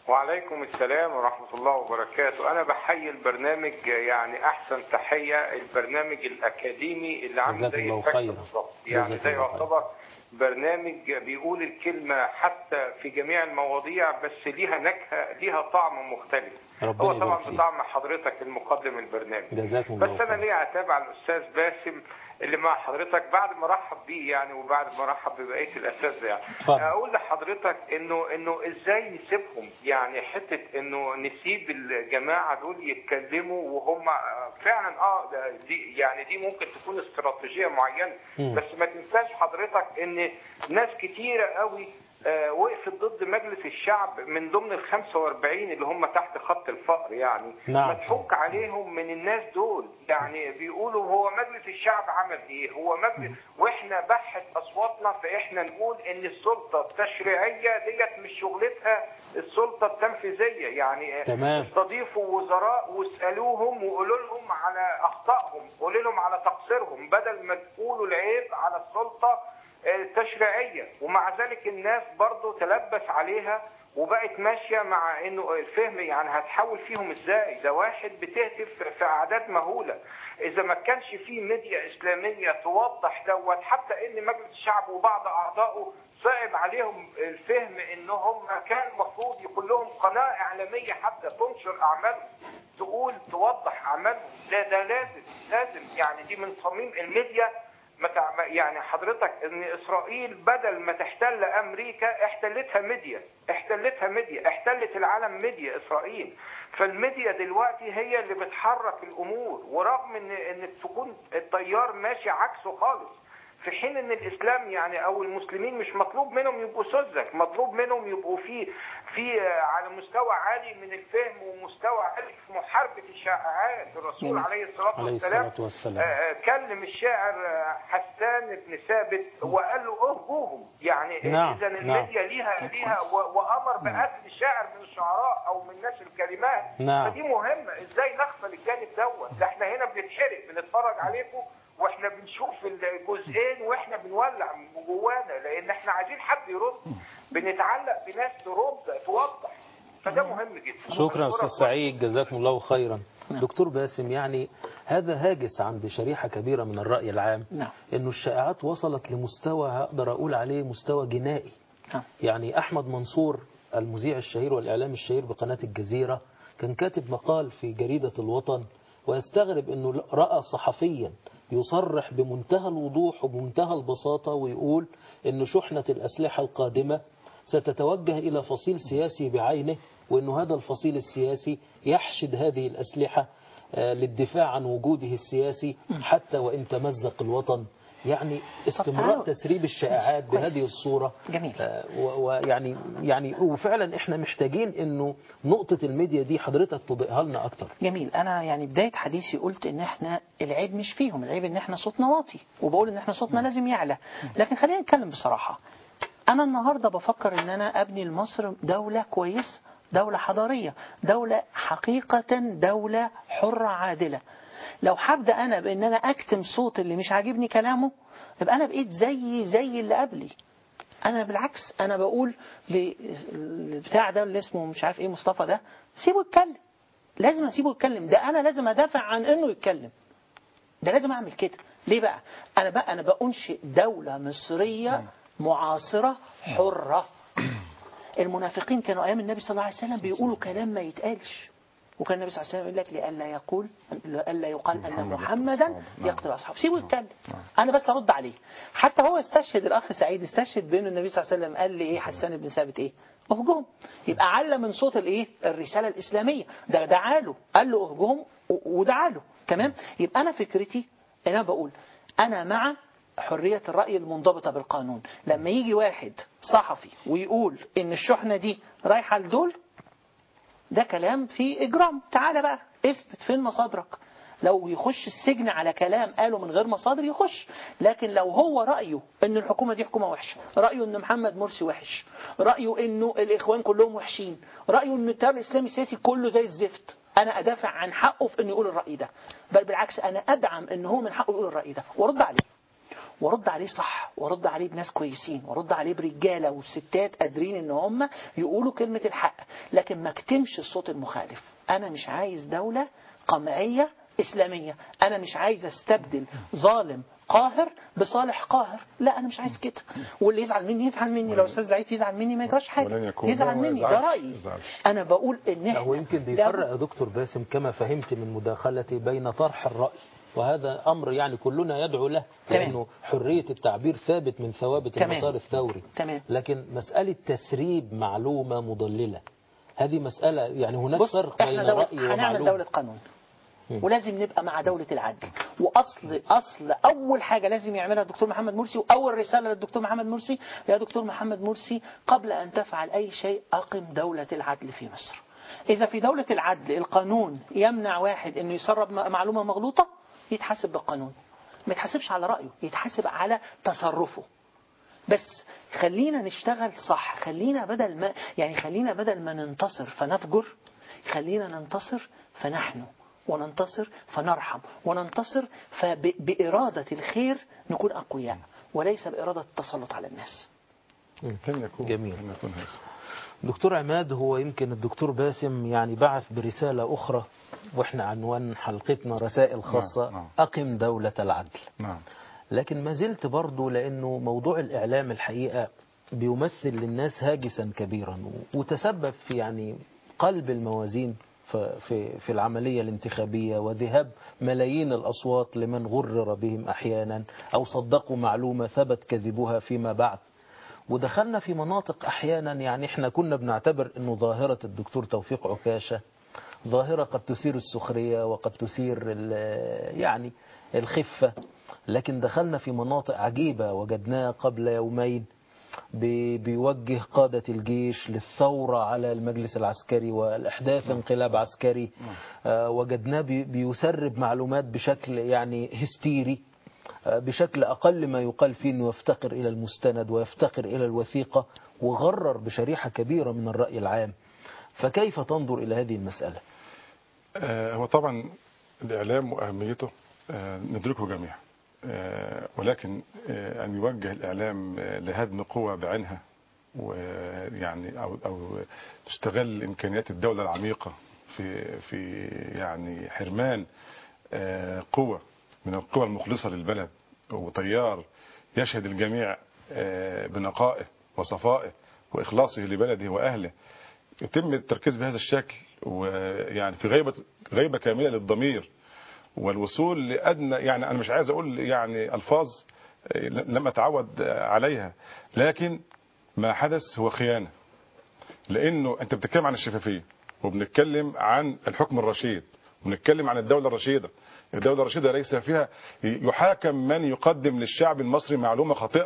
وعليكم السلام ورحمة الله وبركاته أنا بحيي البرنامج يعني أحسن تحية البرنامج الأكاديمي اللي عامل جزاك زي الله الفجر خيرا. بالظبط يعني جزاك ده الله خيرا. يعتبر برنامج بيقول الكلمة حتى في جميع المواضيع بس ليها نكهة ليها طعم مختلف ربنا هو يبارك طبعا فيك. بطعم حضرتك المقدم البرنامج جزاكم بس الله انا خيرا ليه عتاب على الاستاذ باسم اللي مع حضرتك بعد ما رحب بيه يعني وبعد ما رحب ببقيه الاساتذه يعني اتفضل. اقول لحضرتك انه انه ازاي نسيبهم يعني حته انه نسيب الجماعه دول يتكلموا وهم فعلا اه ده دي يعني دي ممكن تكون استراتيجيه معينه مم. بس ما تنساش حضرتك ان ناس كتيره قوي آه، وقفت ضد مجلس الشعب من ضمن ال 45 اللي هم تحت خط الفقر يعني نعم. مضحوك عليهم من الناس دول يعني بيقولوا هو مجلس الشعب عمل ايه هو مجلس واحنا بحث اصواتنا فاحنا نقول ان السلطه التشريعيه ديت مش شغلتها السلطه التنفيذيه يعني تمام. استضيفوا وزراء واسالوهم وقولوا لهم على اخطائهم قولوا لهم على تقصيرهم بدل ما تقولوا العيب على السلطه التشريعيه ومع ذلك الناس برضو تلبس عليها وبقت ماشيه مع انه الفهم يعني هتحول فيهم ازاي ده واحد بتهتف في اعداد مهوله اذا ما كانش في ميديا اسلاميه توضح دوت حتى ان مجلس الشعب وبعض اعضائه صعب عليهم الفهم انهم كان المفروض يكون لهم قناه اعلاميه حتى تنشر اعمالهم تقول توضح اعمالهم ده ده لازم لازم يعني دي من صميم الميديا ما تع- ما- يعني حضرتك ان اسرائيل بدل ما تحتل امريكا احتلتها ميديا احتلتها ميديا احتلت العالم ميديا اسرائيل فالميديا دلوقتي هي اللي بتحرك الامور ورغم ان ان تكون التيار ماشي عكسه خالص في حين ان الاسلام يعني او المسلمين مش مطلوب منهم يبقوا سذج مطلوب منهم يبقوا في في آه، على مستوى عالي من الفهم ومستوى عالي في محاربه الشائعات الرسول جميل. عليه الصلاه عليه والسلام الصلاة والسلام. آه، آه، كلم الشاعر آه، حسان بن ثابت وقال له ارجوهم يعني نعم، اذا نعم. الميديا ليها ليها و- وامر بقتل شاعر من الشعراء او من ناس الكلمات نعم. فدي مهمه ازاي نغفل الجانب دوت ده احنا هنا بنتحرق بنتفرج عليكم واحنا بنشوف الجزئين واحنا بنولع من جوانا لان احنا عايزين حد يرد بنتعلق بناس ترد توضح فده مهم جدا شكرا بشكرك أستاذ سعيد جزاكم الله خيرا نعم. دكتور باسم يعني هذا هاجس عند شريحة كبيرة من الرأي العام نعم. أنه الشائعات وصلت لمستوى هقدر أقول عليه مستوى جنائي نعم. يعني أحمد منصور المذيع الشهير والإعلام الشهير بقناة الجزيرة كان كاتب مقال في جريدة الوطن ويستغرب أنه رأى صحفيا يصرح بمنتهى الوضوح وبمنتهى البساطة ويقول أن شحنة الأسلحة القادمة ستتوجه إلى فصيل سياسي بعينه وأن هذا الفصيل السياسي يحشد هذه الأسلحة آه، للدفاع عن وجوده السياسي حتى وإن تمزق الوطن يعني استمرار تعالوا. تسريب الشائعات كويس. بهذه الصورة جميل. آه، و- ويعني يعني وفعلا احنا محتاجين انه نقطة الميديا دي حضرتك تضيئها لنا اكتر جميل انا يعني بدايه حديثي قلت ان احنا العيب مش فيهم العيب ان احنا صوتنا واطي وبقول ان احنا صوتنا لازم يعلى لكن خلينا نتكلم بصراحه انا النهارده بفكر ان انا ابني لمصر دوله كويسه دوله حضاريه دوله حقيقه دوله حره عادله لو هبدا انا بان انا اكتم صوت اللي مش عاجبني كلامه يبقى انا بقيت زي زي اللي قبلي انا بالعكس انا بقول لبتاع ده اللي اسمه مش عارف ايه مصطفى ده سيبه يتكلم لازم اسيبه يتكلم ده انا لازم ادافع عن انه يتكلم ده لازم اعمل كده ليه بقى انا بقى انا بانشئ دوله مصريه معاصره حره المنافقين كانوا ايام النبي صلى الله عليه وسلم بيقولوا كلام ما يتقالش وكان النبي صلى الله عليه وسلم يقول لك لئلا يقول لئلا يقال ان محمدا يقتل اصحابه سيبه يتكلم انا بس ارد عليه حتى هو استشهد الاخ سعيد استشهد بانه النبي صلى الله عليه وسلم قال لي ايه حسان بن ثابت ايه اهجهم يبقى على من صوت الايه الرساله الاسلاميه ده دعا له قال له اهجهم و- ودعا له تمام يبقى انا فكرتي انا بقول انا مع حرية الرأي المنضبطة بالقانون لما يجي واحد صحفي ويقول ان الشحنة دي رايحة لدول ده كلام فيه إجرام تعالى بقى اثبت فين مصادرك لو يخش السجن على كلام قاله من غير مصادر يخش لكن لو هو رأيه ان الحكومة دي حكومة وحشة رأيه ان محمد مرسي وحش رأيه انه الاخوان كلهم وحشين رأيه ان التيار الاسلامي السياسي كله زي الزفت انا ادافع عن حقه في انه يقول الرأي ده بل بالعكس انا ادعم ان هو من حقه يقول الرأي ده وارد عليه وارد عليه صح وارد عليه بناس كويسين وارد عليه برجاله وستات قادرين ان هم يقولوا كلمه الحق لكن ما اكتمش الصوت المخالف انا مش عايز دوله قمعيه اسلاميه انا مش عايز استبدل ظالم قاهر بصالح قاهر لا انا مش عايز كده واللي يزعل مني يزعل مني لو استاذ زعيد يزعل مني ما يجراش ولن حاجه يكون. يزعل لا، ما مني ده يزعلش، رايي يزعلش. انا بقول ان احنا هو يمكن بيفرق يا دكتور باسم كما فهمت من مداخلتي بين طرح الرأي وهذا أمر يعني كلنا يدعو له تمام. لأنه حرية التعبير ثابت من ثوابت تمام. المسار الثوري تمام. لكن مسألة تسريب معلومة مضللة هذه مسألة يعني هناك بص فرق بين احنا دولة رأي هنعمل ومعلومة دولة قانون مم. ولازم نبقى مع دولة العدل وأصل أصل أول حاجة لازم يعملها الدكتور محمد مرسي وأول رسالة للدكتور محمد مرسي يا دكتور محمد مرسي قبل أن تفعل أي شيء أقم دولة العدل في مصر إذا في دولة العدل القانون يمنع واحد إنه يسرب م- معلومة مغلوطة يتحاسب بالقانون ما يتحاسبش على رأيه يتحاسب على تصرفه بس خلينا نشتغل صح خلينا بدل ما يعني خلينا بدل ما ننتصر فنفجر خلينا ننتصر فنحن وننتصر فنرحم وننتصر فبإرادة الخير نكون أقوياء وليس بإرادة التسلط على الناس لن يكون جميل. لن يكون هذا دكتور عماد هو يمكن الدكتور باسم يعني بعث برسالة أخرى وإحنا عنوان حلقتنا رسائل خاصة نعم. أقم دولة العدل نعم لكن ما زلت برضو لأنه موضوع الإعلام الحقيقة بيمثل للناس هاجسا كبيرا وتسبب في يعني قلب الموازين ف- في في العملية الانتخابية وذهاب ملايين الأصوات لمن غرر بهم أحيانا أو صدقوا معلومة ثبت كذبها فيما بعد ودخلنا في مناطق أحيانا يعني احنا كنا بنعتبر أنه ظاهرة الدكتور توفيق عكاشة ظاهرة قد تثير السخرية وقد تثير ال- يعني الخفة لكن دخلنا في مناطق عجيبة وجدناها قبل يومين بي- بيوجه قادة الجيش للثورة على المجلس العسكري والإحداث انقلاب عسكري آه، وجدناه بي- بيسرب معلومات بشكل يعني هستيري آه، بشكل أقل ما يقال فيه أنه يفتقر إلى المستند ويفتقر إلى الوثيقة وغرر بشريحة كبيرة من الرأي العام فكيف تنظر إلى هذه المسألة آه، هو طبعا الإعلام وأهميته آه، ندركه جميعا آه، ولكن آه، أن يوجه الإعلام آه، لهدم قوة بعينها ويعني أو أو تستغل إمكانيات الدولة العميقة في في يعني حرمان آه، قوة من القوى المخلصة للبلد وتيار يشهد الجميع آه، بنقائه وصفائه وإخلاصه لبلده وأهله يتم التركيز بهذا الشكل ويعني في غيبة غيبة كاملة للضمير والوصول لأدنى يعني أنا مش عايز أقول يعني ألفاظ لم أتعود عليها لكن ما حدث هو خيانة لأنه أنت بتتكلم عن الشفافية وبنتكلم عن الحكم الرشيد وبنتكلم عن الدولة الرشيدة الدولة الرشيدة ليس فيها يحاكم من يقدم للشعب المصري معلومة خاطئة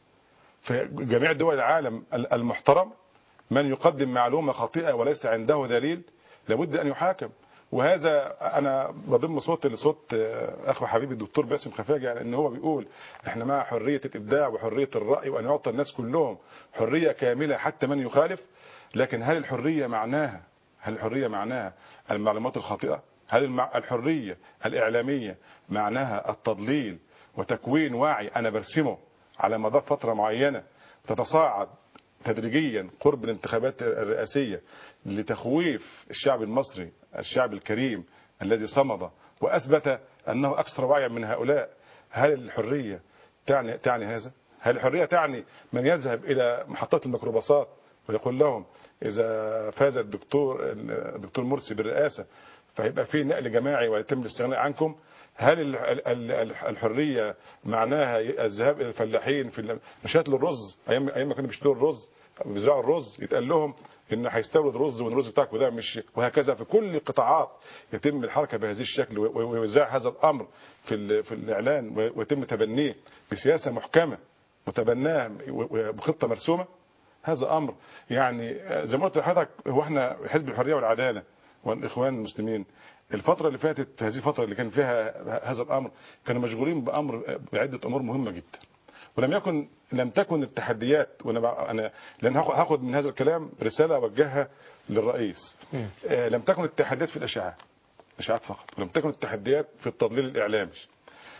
في جميع دول العالم المحترم من يقدم معلومة خاطئة وليس عنده دليل لابد أن يحاكم وهذا أنا بضم صوت لصوت أخو حبيبي الدكتور باسم خفاجي يعني أن هو بيقول إحنا مع حرية الإبداع وحرية الرأي وأن يعطى الناس كلهم حرية كاملة حتى من يخالف لكن هل الحرية معناها هل الحرية معناها المعلومات الخاطئة هل المع- الحرية الإعلامية معناها التضليل وتكوين وعي أنا برسمه على مدار فترة معينة تتصاعد تدريجيا قرب الانتخابات الرئاسية لتخويف الشعب المصري الشعب الكريم الذي صمد وأثبت أنه أكثر وعيا من هؤلاء هل الحرية تعني, تعني هذا؟ هل الحرية تعني من يذهب إلى محطات الميكروباصات ويقول لهم إذا فاز الدكتور الدكتور مرسي بالرئاسة فهيبقى في نقل جماعي ويتم الاستغناء عنكم هل ال- ال- ال- الحرية معناها الذهاب إلى الفلاحين في مشات للرز أيام أيام ما كانوا بيشتروا الرز بيزرعوا الرز يتقال لهم ان هيستورد رز والرز بتاعك وده مش وهكذا في كل القطاعات يتم الحركه بهذه الشكل و- و- ويذاع هذا الامر في ال- في الاعلان و- ويتم تبنيه بسياسه محكمه متبناه و- و- بخطه مرسومه هذا امر يعني زي ما قلت لحضرتك هو احنا حزب الحريه والعداله والاخوان المسلمين الفترة اللي فاتت في هذه الفترة اللي كان فيها هذا الأمر كانوا مشغولين بأمر بعدة أمور مهمة جدا ولم يكن لم تكن التحديات وانا بع- انا لان هاخد هاخد من هذا الكلام رساله اوجهها للرئيس آه، لم تكن التحديات في الاشاعات اشاعات فقط ولم تكن التحديات في التضليل الاعلامي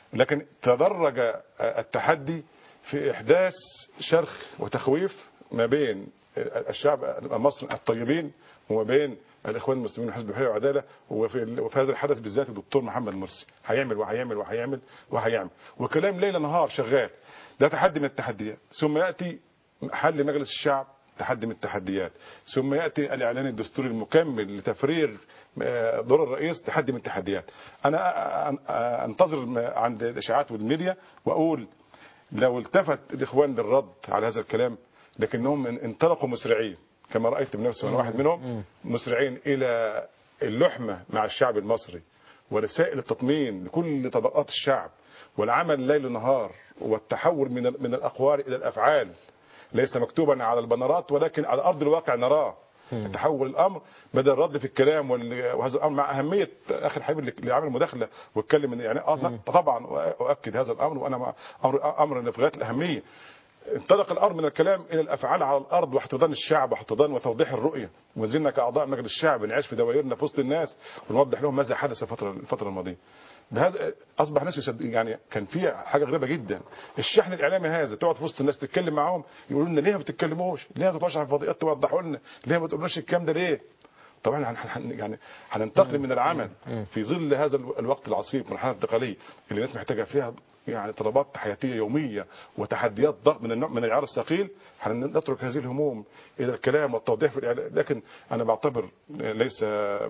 لكن تدرج التحدي في إحداث شرخ وتخويف ما بين الشعب المصري الطيبين وما بين الاخوان المسلمين وحزب الحريه والعداله وفي وفي هذا الحدث بالذات الدكتور محمد مرسي هيعمل وهيعمل وهيعمل وهيعمل وكلام ليل نهار شغال ده تحدي من التحديات ثم ياتي حل مجلس الشعب تحدي من التحديات ثم ياتي الاعلان الدستوري المكمل لتفريغ آه، دور الرئيس تحدي من التحديات انا أ- أ- انتظر عند الاشاعات والميديا واقول لو التفت الاخوان للرد على هذا الكلام لكنهم ان- انطلقوا مسرعين كما رايت بنفسي وانا واحد منهم مسرعين الى اللحمه مع الشعب المصري ورسائل التطمين لكل طبقات الشعب والعمل ليل نهار والتحول من ال- من الاقوال الى الافعال ليس مكتوبا على البنرات ولكن على ارض الواقع نراه تحول الامر بدل الرد في الكلام وال- وهذا الامر مع اهميه اخي الحبيب اللي اللي عمل مداخله واتكلم إن يعني آه طبعا اؤكد هذا الامر وانا مع- امر امر في غايه الاهميه انطلق الامر من الكلام الى الافعال على الارض واحتضان الشعب واحتضان وتوضيح الرؤيه وزلنا كاعضاء مجلس الشعب نعيش في دوائرنا في وسط الناس ونوضح لهم ماذا حدث الفتره الفتره الماضيه بهذا اصبح الناس يصدق يعني كان في حاجه غريبه جدا الشحن الاعلامي هذا تقعد في وسط الناس تتكلم معاهم يقولوا لنا ليه ما بتتكلموش ليه ما بتطلعوش على الفضائيات توضحوا لنا ليه ما بتقولوش الكلام ده ليه طبعا هن- هن- يعني هننتقل من العمل في ظل هذا الو- الوقت العصيب مرحله انتقاليه اللي الناس محتاجه فيها يعني طلبات حياتيه يوميه وتحديات ضغط من النوع من العيار الثقيل هنترك هذه الهموم الى الكلام والتوضيح في الاعلام لكن انا بعتبر ليس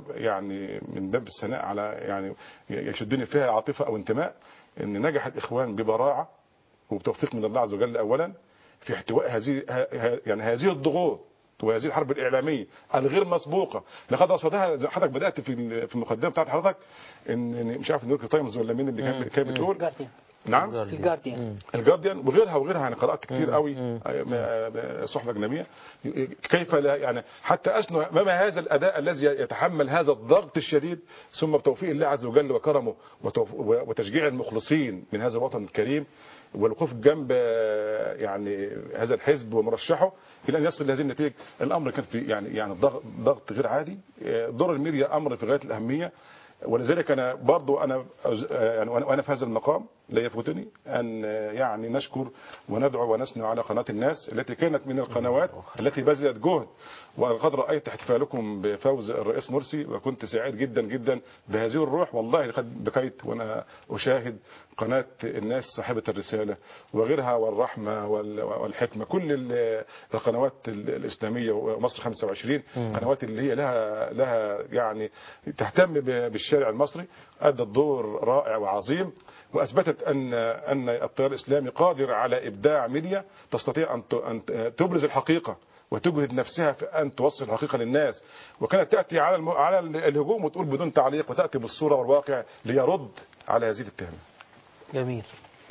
يعني من باب الثناء على يعني يشدني فيها عاطفه او انتماء ان نجح الاخوان ببراعه وبتوفيق من الله عز وجل اولا في احتواء هذه ه- ه- يعني هذه الضغوط وهذه الحرب الاعلاميه الغير مسبوقه لقد رصدها زي حضرتك بدات في ال- في المقدمه بتاعت حضرتك ان إن مش عارف نيويورك تايمز ولا مين اللي كان كان بتقول جارديان نعم الجارديان الجارديان وغيرها وغيرها يعني قرات كتير قوي آه، آه، صحف اجنبيه كيف لا يعني حتى اثنوا امام هذا الاداء الذي يتحمل هذا الضغط الشديد ثم بتوفيق الله عز وجل وكرمه وتوف- وتشجيع المخلصين من هذا الوطن الكريم والوقوف جنب آه، يعني هذا الحزب ومرشحه الى ان يصل لهذه النتيجه الامر كان في يعني يعني ضغط ضغط غير عادي آه، دور الميديا امر في غايه الاهميه ولذلك انا برضو انا أز- يعني وانا وأنا في هذا المقام لا يفوتني ان يعني نشكر وندعو ونثني على قناه الناس التي كانت من القنوات التي بذلت جهد وقد رايت احتفالكم بفوز الرئيس مرسي وكنت سعيد جدا جدا بهذه الروح والله لقد بكيت وانا اشاهد قناه الناس صاحبه الرساله وغيرها والرحمه وال- والحكمه كل ال- القنوات ال- الاسلاميه ومصر 25 قنوات اللي هي لها لها يعني تهتم ب- بالشارع المصري ادت دور رائع وعظيم واثبتت ان ان التيار الاسلامي قادر على ابداع ميديا تستطيع ان ت- ان تبرز الحقيقه وتجهد نفسها في ان توصل الحقيقه للناس وكانت تاتي على الم... على الهجوم وتقول بدون تعليق وتاتي بالصوره والواقع ليرد على هذه الاتهامات جميل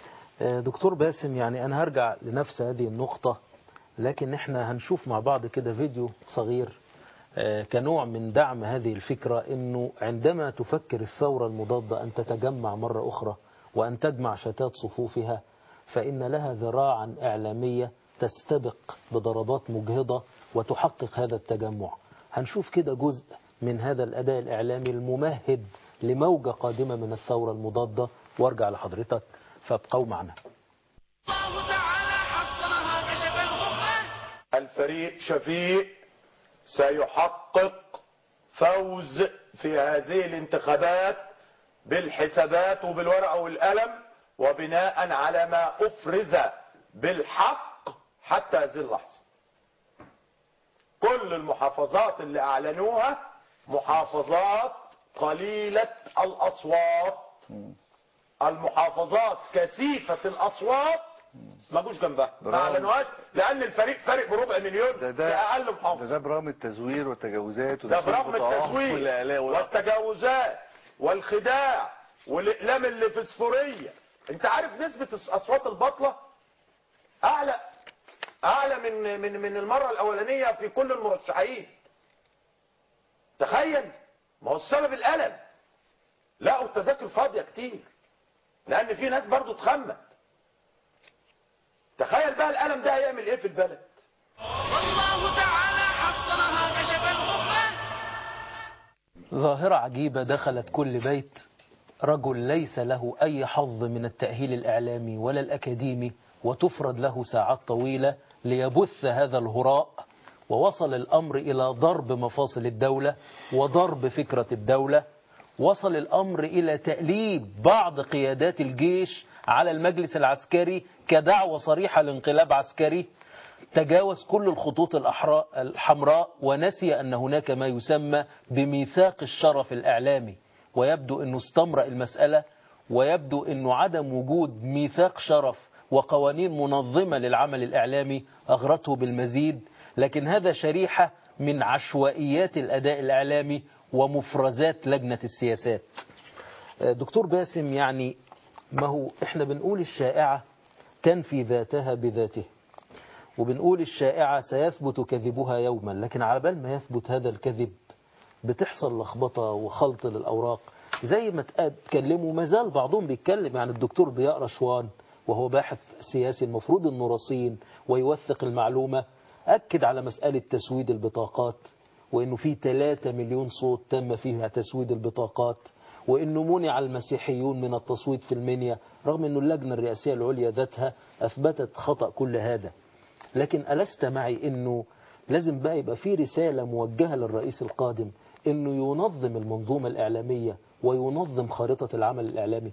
آه، دكتور باسم يعني أنا هرجع لنفس هذه النقطة لكن احنا هنشوف مع بعض كده فيديو صغير آه، كنوع من دعم هذه الفكرة انه عندما تفكر الثورة المضادة ان تتجمع مرة اخرى وان تجمع شتات صفوفها فان لها ذراعا اعلامية تستبق بضربات مجهضة وتحقق هذا التجمع هنشوف كده جزء من هذا الاداء الاعلامي الممهد لموجة قادمة من الثورة المضادة وارجع لحضرتك فابقوا معنا الله تعالى حصنها كشف الغمة الفريق شفيق سيحقق فوز في هذه الانتخابات بالحسابات وبالورقة والقلم وبناء على ما أفرز بالحق حتى هذه اللحظة كل المحافظات اللي أعلنوها محافظات قليلة الأصوات المحافظات كثيفة الأصوات ما جوش جنبها ما برافو. اعلنوهاش لان الفريق فارق بربع مليون ده في ده اقل ده, محافظه ده برغم التزوير والتجاوزات ده ودخول برغم البطاقات التزوير والإعلام والأخ- والتجاوزات والخداع والاقلام اللي في سفوريه انت عارف نسبه اصوات البطله اعلى اعلى من من من المره الاولانيه في كل المرشحين تخيل ما هو السبب الالم لقوا التذاكر فاضيه كتير لان في ناس برضو اتخمت تخيل بقى الالم ده هيعمل ايه في البلد والله تعالى حصنها كشف الغمة ظاهرة عجيبة دخلت كل بيت رجل ليس له أي حظ من التأهيل الإعلامي ولا الأكاديمي وتفرد له ساعات طويلة ليبث هذا الهراء ووصل الأمر إلى ضرب مفاصل الدولة وضرب فكرة الدولة وصل الأمر إلى تأليب بعض قيادات الجيش على المجلس العسكري كدعوة صريحة لانقلاب عسكري تجاوز كل الخطوط الأحراء الحمراء ونسي أن هناك ما يسمى بميثاق الشرف الإعلامي ويبدو أنه استمرأ المسألة ويبدو أنه عدم وجود ميثاق شرف وقوانين منظمة للعمل الإعلامي أغرته بالمزيد لكن هذا شريحة من عشوائيات الأداء الإعلامي ومفرزات لجنة السياسات دكتور باسم يعني ما هو احنا بنقول الشائعة تنفي ذاتها بذاته وبنقول الشائعة سيثبت كذبها يوما لكن على بال ما يثبت هذا الكذب بتحصل لخبطة وخلط للأوراق زي ما اتكلموا ما زال بعضهم بيتكلم يعني الدكتور ضياء رشوان وهو باحث سياسي المفروض انه رصين ويوثق المعلومة أكد على مسألة تسويد البطاقات وإنه في 3 مليون صوت تم فيها تسويد البطاقات وإنه منع المسيحيون من التصويت في المنيا رغم أنه اللجنة الرئاسية العليا ذاتها أثبتت خطأ كل هذا لكن ألست معي أنه لازم بقى يبقى في رسالة موجهة للرئيس القادم أنه ينظم المنظومة الإعلامية وينظم خارطة العمل الإعلامي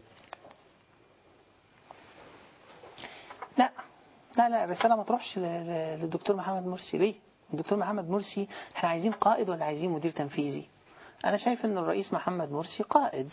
لا لا لا الرسالة ما تروحش ل- ل- للدكتور محمد مرسي ليه؟ الدكتور محمد مرسي احنا عايزين قائد ولا عايزين مدير تنفيذي؟ أنا شايف إن الرئيس محمد مرسي قائد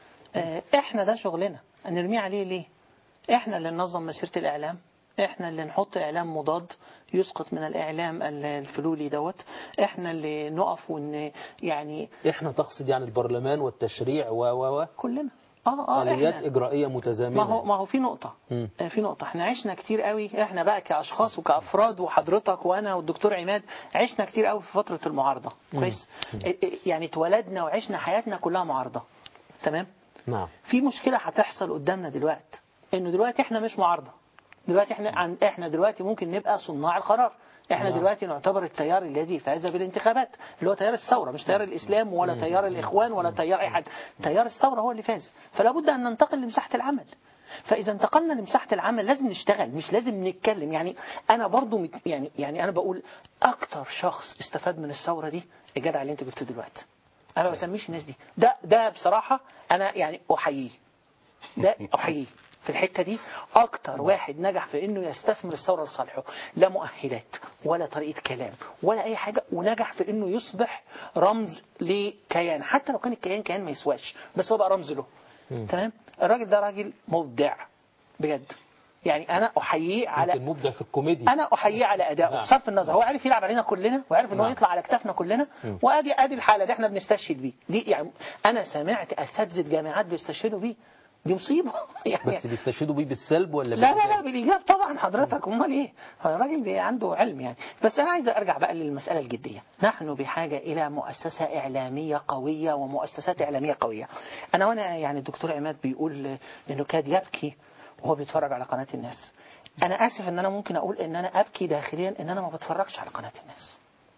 آه، احنا ده شغلنا نرميه عليه ليه؟ احنا اللي ننظم مسيرة الإعلام احنا اللي نحط إعلام مضاد يسقط من الإعلام ال- الفلولي دوت احنا اللي نقف ون يعني إحنا تقصد يعني البرلمان والتشريع و و و كلنا اه اه آليات احنا إجرائية متزامنة ما هو ما هو في نقطة مم. آه، في نقطة احنا عشنا كتير قوي احنا بقى كأشخاص وكأفراد وحضرتك وأنا والدكتور عماد عشنا كتير قوي في فترة المعارضة مم. كويس اه، اه، يعني اتولدنا وعشنا حياتنا كلها معارضة تمام نعم في مشكلة هتحصل قدامنا دلوقتي انه دلوقتي احنا مش معارضة دلوقتي احنا عن احنا دلوقتي ممكن نبقى صناع القرار احنا نعم. دلوقتي نعتبر التيار الذي فاز بالانتخابات اللي هو تيار الثورة مش تيار الإسلام ولا تيار الإخوان ولا تيار أي حد تيار الثورة هو اللي فاز فلا بد أن ننتقل لمساحة العمل فإذا انتقلنا لمساحة العمل لازم نشتغل مش لازم نتكلم يعني أنا برضو مت- يعني يعني أنا بقول أكتر شخص استفاد من الثورة دي الجدع اللي أنت قلته دلوقتي أنا ما بسميش الناس دي ده ده بصراحة أنا يعني أحييه ده أحييه في الحتة دي أكتر واحد نجح في إنه يستثمر الثورة لصالحه لا مؤهلات ولا طريقة كلام ولا أي حاجة ونجح في إنه يصبح رمز لكيان حتى لو كان الكيان كيان ما يسواش بس هو بقى رمز له تمام الراجل ده راجل مبدع بجد يعني أنا أحييه على يمكن مبدع في الكوميديا انا احييه على ادائه نعم. بصرف النظر هو عارف يلعب علينا كلنا وعارف ان هو نعم. يطلع على كتافنا كلنا مم. وادي ادي الحاله دي احنا بنستشهد بيه دي يعني انا سمعت اساتذه جامعات بيستشهدوا بيه دي مصيبه يعني بس بيستشهدوا بيه بالسلب ولا لا لا بالإيجاب؟ لا بالايجاب طبعا حضرتك امال ايه هو الراجل بي- عنده علم يعني بس انا عايز ارجع بقى للمساله الجديه نحن بحاجه الى مؤسسه اعلاميه قويه ومؤسسات اعلاميه قويه انا وانا يعني الدكتور عماد بيقول انه كاد يبكي وهو بيتفرج على قناه الناس انا اسف ان انا ممكن اقول ان انا ابكي داخليا ان انا ما بتفرجش على قناه الناس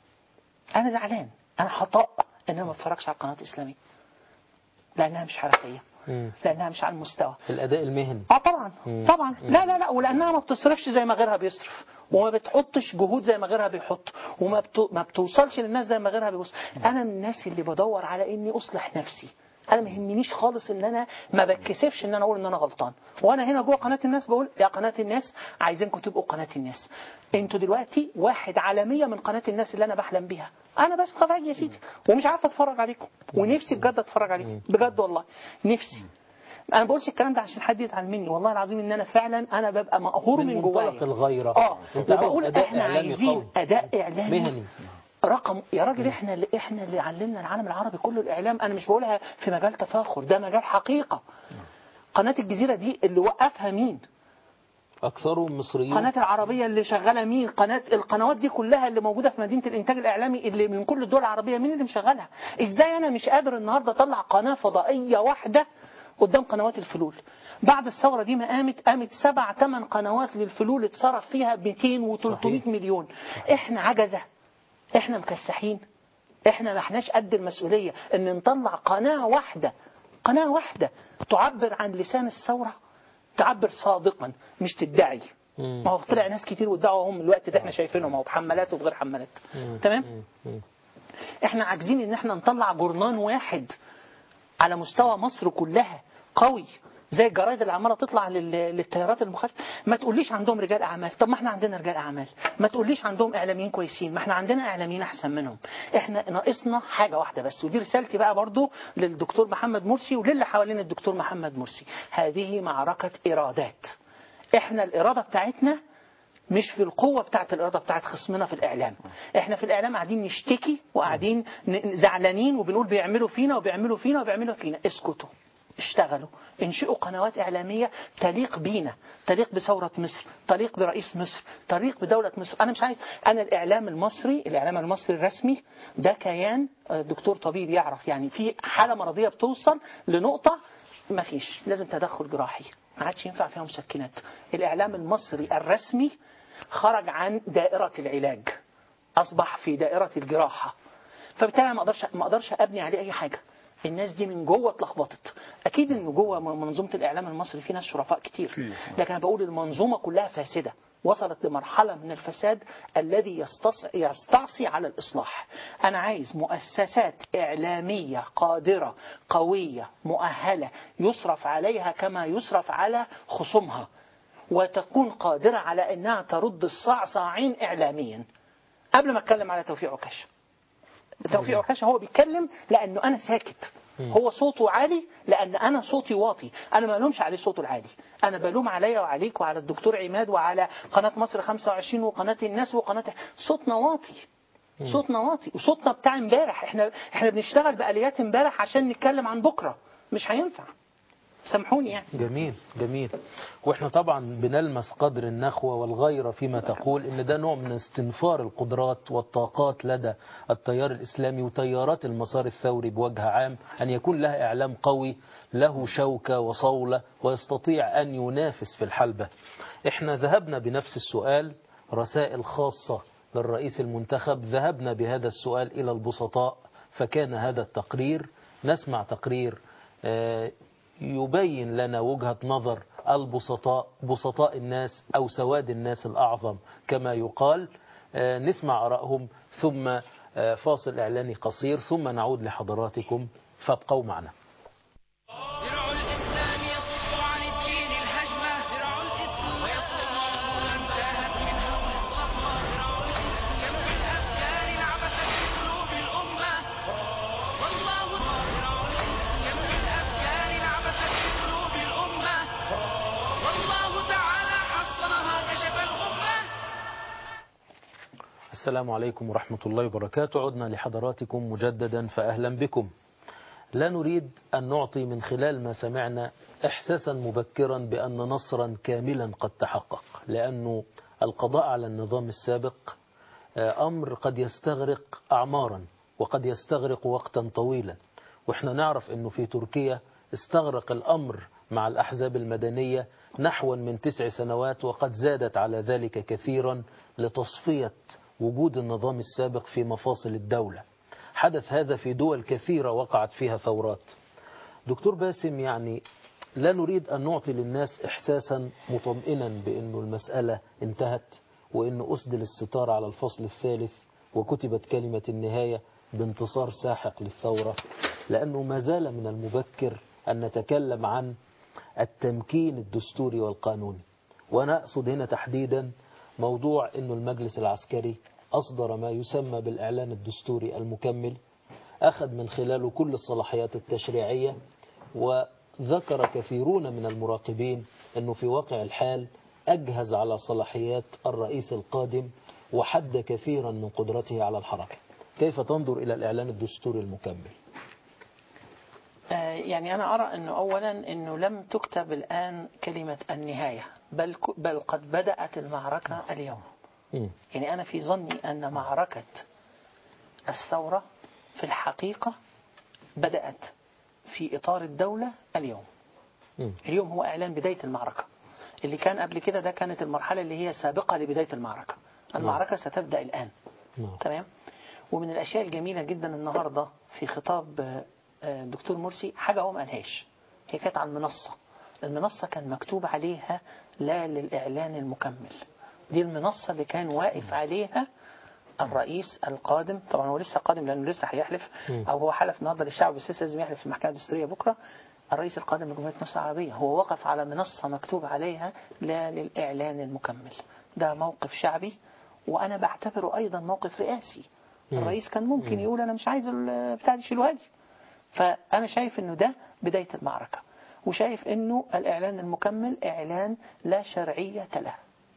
انا زعلان انا خطا ان انا ما بتفرجش على القناه الاسلاميه لانها مش حرفيه مم. لانها مش على المستوى في الأداء المهني اه طبعا مم. طبعا مم. لا لا لا ولانها ما بتصرفش زي ما غيرها بيصرف وما بتحطش جهود زي ما غيرها بيحط وما بتو... ما بتوصلش للناس زي ما غيرها بيوصل انا من الناس اللي بدور على اني اصلح نفسي انا ما يهمنيش خالص ان انا ما بتكسفش ان انا اقول ان انا غلطان وانا هنا جوه قناه الناس بقول يا قناه الناس عايزينكم تبقوا قناه الناس انتوا دلوقتي واحد عالميه من قناه الناس اللي انا بحلم بيها انا بس قناه يا سيدي ومش عارف اتفرج عليكم ونفسي بجد اتفرج عليكم بجد والله نفسي انا ما بقولش الكلام ده عشان حد يزعل مني والله العظيم ان انا فعلا انا ببقى مقهور من, من جوايا منطلق الغيرة اه انت عاوز وبقول أداء احنا إعلامي عايزين قوي. اداء اعلامي مهني رقم يا راجل احنا اللي احنا اللي علمنا العالم العربي كله الاعلام انا مش بقولها في مجال تفاخر ده مجال حقيقه قناه الجزيره دي اللي وقفها مين أكثرهم مصريين قناة العربية اللي شغالة مين قناة القنوات دي كلها اللي موجودة في مدينة الإنتاج الإعلامي اللي من كل الدول العربية مين اللي مشغلها إزاي أنا مش قادر النهاردة أطلع قناة فضائية واحدة قدام قنوات الفلول بعد الثورة دي ما قامت قامت سبع ثمان قنوات للفلول اتصرف فيها 200 و300 مليون احنا عجزة احنا مكسحين احنا ما احناش قد المسؤولية ان نطلع قناة واحدة قناة واحدة تعبر عن لسان الثورة تعبر صادقا مش تدعي ما هو طلع ناس كتير وادعوا هم الوقت ده احنا شايفينهم اهو بحملات وبغير حملات تمام احنا عاجزين ان احنا نطلع جورنان واحد على مستوى مصر كلها قوي زي الجرايد اللي عماله تطلع لل- للتيارات المخالفه ما تقوليش عندهم رجال اعمال طب ما احنا عندنا رجال اعمال ما تقوليش عندهم اعلاميين كويسين ما احنا عندنا اعلاميين احسن منهم احنا ناقصنا حاجه واحده بس ودي رسالتي بقى برضو للدكتور محمد مرسي وللي حوالين الدكتور محمد مرسي هذه معركه ارادات احنا الاراده بتاعتنا مش في القوة بتاعت الإرادة بتاعت خصمنا في الإعلام إحنا في الإعلام قاعدين نشتكي وقاعدين ن- زعلانين وبنقول بيعملوا فينا وبيعملوا فينا وبيعملوا فينا اسكتوا اشتغلوا انشئوا قنوات إعلامية تليق بينا تليق بثورة مصر تليق برئيس مصر تليق بدولة مصر أنا مش عايز أنا الإعلام المصري الإعلام المصري الرسمي ده كيان آه، دكتور طبيب يعرف يعني في حالة مرضية بتوصل لنقطة ما فيش لازم تدخل جراحي ما عادش ينفع فيها مسكنات الإعلام المصري الرسمي خرج عن دائرة العلاج أصبح في دائرة الجراحة فبالتالي أنا ما أقدرش ما أقدرش أبني عليه أي حاجة الناس دي من جوه اتلخبطت اكيد ان جوه منظومه الاعلام المصري في ناس شرفاء كتير لكن انا بقول المنظومه كلها فاسده وصلت لمرحلة من الفساد الذي يستص... يستعصي على الإصلاح أنا عايز مؤسسات إعلامية قادرة قوية مؤهلة يصرف عليها كما يصرف على خصومها وتكون قادرة على أنها ترد الصعصاعين إعلاميا قبل ما أتكلم على توفيق عكاشة توفيق عكاشة هو بيتكلم لأنه أنا ساكت هو صوته عالي لأن أنا صوتي واطي أنا ما ألومش عليه صوته العالي أنا بلوم عليا وعليك وعلى الدكتور عماد وعلى قناة مصر 25 وقناة الناس وقناة صوتنا واطي صوتنا واطي وصوتنا بتاع امبارح احنا احنا بنشتغل بآليات امبارح عشان نتكلم عن بكرة مش هينفع سامحوني يعني جميل جميل واحنا طبعا بنلمس قدر النخوة والغيرة فيما تقول ان ده نوع من استنفار القدرات والطاقات لدى التيار الاسلامي وتيارات المسار الثوري بوجه عام ان يكون لها اعلام قوي له شوكة وصولة ويستطيع ان ينافس في الحلبة احنا ذهبنا بنفس السؤال رسائل خاصة للرئيس المنتخب ذهبنا بهذا السؤال الى البسطاء فكان هذا التقرير نسمع تقرير آه، يبين لنا وجهة نظر البسطاء بسطاء الناس أو سواد الناس الأعظم كما يقال آه، نسمع آرائهم ثم آه، فاصل إعلاني قصير ثم نعود لحضراتكم فابقوا معنا درع الإسلام يصد عن الدين الهجمة درع الإسلام ويصد عقولا انتهت من هول الصدمة درع الإسلام كم بالأفكار انعبثت في قلوب الأمة والله درع الإسلام كم بالأفكار انعبثت في قلوب الأمة والله تعالى حصنها كشف الغمة السلام عليكم ورحمة الله وبركاته عدنا لحضراتكم مجددا فأهلا بكم لا نريد أن نعطي من خلال ما سمعنا إحساسا مبكرا بأن نصرا كاملا قد تحقق لأنه القضاء على النظام السابق آه، أمر قد يستغرق أعمارا وقد يستغرق وقتا طويلا وإحنا نعرف أنه في تركيا استغرق الأمر مع الأحزاب المدنية نحو من تسع سنوات وقد زادت على ذلك كثيرا لتصفية وجود النظام السابق في مفاصل الدولة حدث هذا في دول كثيرة وقعت فيها ثورات دكتور باسم يعني لا نريد أن نعطي للناس إحساسا مطمئنا بأنه المسألة انتهت وأنه أسدل الستار على الفصل الثالث وكتبت كلمة النهاية بانتصار ساحق للثورة لأنه ما زال من المبكر أن نتكلم عن التمكين الدستوري والقانوني وأنا أقصد هنا تحديدا موضوع أنه المجلس العسكري أصدر ما يسمى بالإعلان الدستوري المكمل أخذ من خلاله كل الصلاحيات التشريعية وذكر كثيرون من المراقبين أنه في واقع الحال أجهز على صلاحيات الرئيس القادم وحد كثيرا من قدرته على الحركة كيف تنظر إلى الإعلان الدستوري المكمل آه، يعني أنا أرى أنه أولا أنه لم تكتب الآن كلمة النهاية بل ك- بل قد بدأت المعركة اليوم مم. يعني أنا في ظني أن معركة الثورة في الحقيقة بدأت في إطار الدولة اليوم مم. اليوم هو إعلان بداية المعركة اللي كان قبل كده ده كانت المرحلة اللي هي سابقة لبداية المعركة المعركة ستبدأ الآن نعم. تمام ومن الأشياء الجميلة جدا النهاردة في خطاب آه، الدكتور مرسي حاجة هو ما قالهاش هي كانت على المنصة المنصة كان مكتوب عليها لا للإعلان المكمل دي المنصة اللي كان واقف عليها الرئيس القادم طبعا هو لسه قادم لأنه لسه هيحلف مم. أو هو حلف النهارده للشعب بس لسه لازم يحلف في المحكمة الدستورية بكرة الرئيس القادم لجمهورية مصر العربية هو وقف على منصة مكتوب عليها لا للإعلان المكمل ده موقف شعبي وأنا بعتبره أيضا موقف رئاسي مم. الرئيس كان ممكن مم. يقول أنا مش عايز البتاع دي شيلوها لي فأنا شايف إنه ده بداية المعركة وشايف إنه الإعلان المكمل إعلان لا شرعية له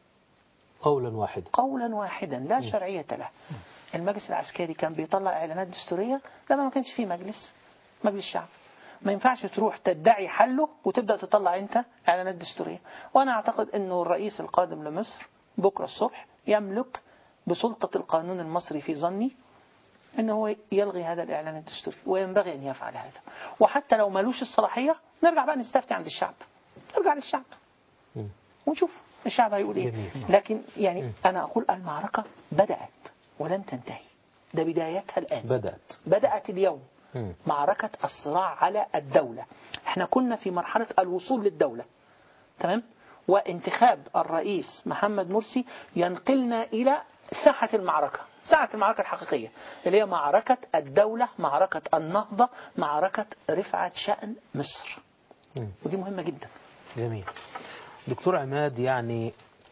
قولا واحدا قولا واحدا لا شرعية له المجلس العسكري كان بيطلع إعلانات دستورية لما ما كانش فيه مجلس مجلس شعب ما ينفعش تروح تدعي حله وتبدأ تطلع أنت إعلانات دستورية وأنا أعتقد أنه الرئيس القادم لمصر بكرة الصبح يملك بسلطة القانون المصري في ظني أنه هو يلغي هذا الإعلان الدستوري وينبغي أن يفعل هذا وحتى لو ملوش الصلاحية نرجع بقى نستفتي عند الشعب نرجع للشعب مم. ونشوف الشعب هيقول ايه جميل. لكن يعني انا اقول المعركه بدات ولن تنتهي ده بدايتها الان بدأت بدات اليوم مم. معركه الصراع على الدوله احنا كنا في مرحله الوصول للدوله تمام وانتخاب الرئيس محمد مرسي ينقلنا الى ساحه المعركه ساحه المعركه الحقيقيه اللي هي معركه الدوله معركه النهضه معركه رفعه شان مصر مم. ودي مهمه جدا جميل دكتور عماد يعني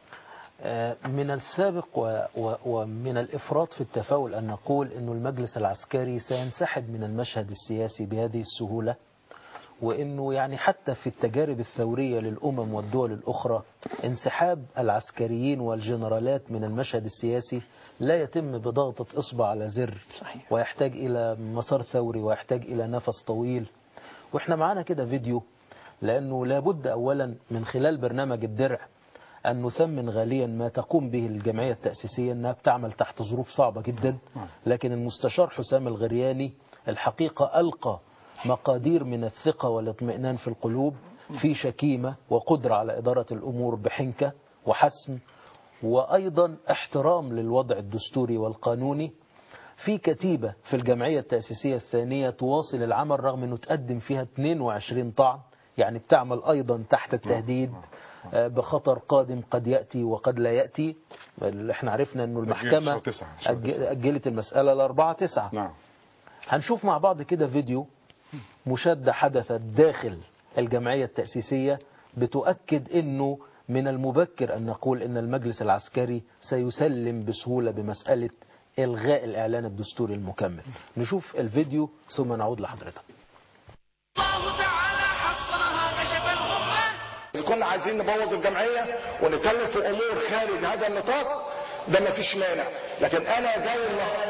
آه، من السابق و- و- ومن الإفراط في التفاؤل أن نقول أن المجلس العسكري سينسحب من المشهد السياسي بهذه السهولة وأنه يعني حتى في التجارب الثورية للأمم والدول الأخرى انسحاب العسكريين والجنرالات من المشهد السياسي لا يتم بضغطة إصبع على زر صحيح. ويحتاج إلى مسار ثوري ويحتاج إلى نفس طويل وإحنا معانا كده فيديو لأنه لابد أولا من خلال برنامج الدرع أن نثمن غاليا ما تقوم به الجمعية التأسيسية أنها بتعمل تحت ظروف صعبة جدا لكن المستشار حسام الغرياني الحقيقة ألقى مقادير من الثقة والاطمئنان في القلوب في شكيمة وقدرة على إدارة الأمور بحنكة وحسم وأيضا احترام للوضع الدستوري والقانوني في كتيبة في الجمعية التأسيسية الثانية تواصل العمل رغم أنه تقدم فيها 22 طعن يعني بتعمل أيضا تحت التهديد آه، بخطر قادم قد يأتي وقد لا يأتي اللي احنا عرفنا أنه المحكمة شهر تسعة، شهر أج- تسعة. أجلت المسألة لأربعة تسعة نعم هنشوف مع بعض كده فيديو مشادة حدثت داخل الجمعية التأسيسية بتؤكد أنه من المبكر أن نقول أن المجلس العسكري سيسلم بسهولة بمسألة إلغاء الإعلان الدستوري المكمل نشوف الفيديو ثم نعود لحضرتك الله تعالى حصرها كشف الغمة إذا كنا عايزين نبوظ الجمعية ونتكلم في أمور خارج هذا النطاق ده مفيش مانع لكن أنا جاي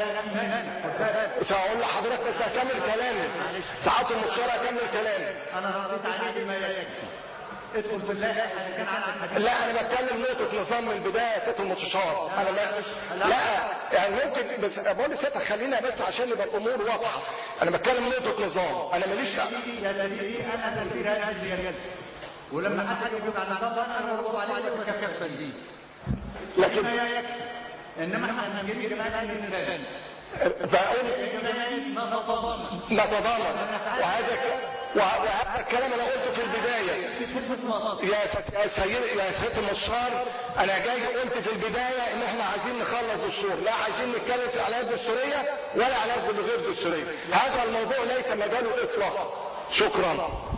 النهارده سأقول لحضرتك بس هكمل كلامي ساعات المستشار هكمل كلامي انا رديت عليه بما يكفي ادخل في اللائحه اذا كان عندك لا انا بتكلم نقطة نظام من البداية يا سيادة المستشار انا ما لا يعني ممكن بس بقول لسيادتك خلينا بس عشان يبقى الامور واضحة انا بتكلم نقطة نظام انا ماليش يا سيدي انا تدبير هذه الجلسه ولما حد يقول على النظر انا برد عليه وكففا بيه لكن بما يكفي انما احنا هنجيب جماعه الانسان بقول جماعه نتضامن نتضامن وهذا وهذا الكلام انا قلته في البداية يا س- يا سيد يا سيادة المستشار انا جاي قلت في البداية ان احنا عايزين نخلص دستور لا عايزين نتكلم في اعلانات دستورية ولا اعلانات غير دستورية هذا الموضوع ليس مجاله اطلاقا شكرا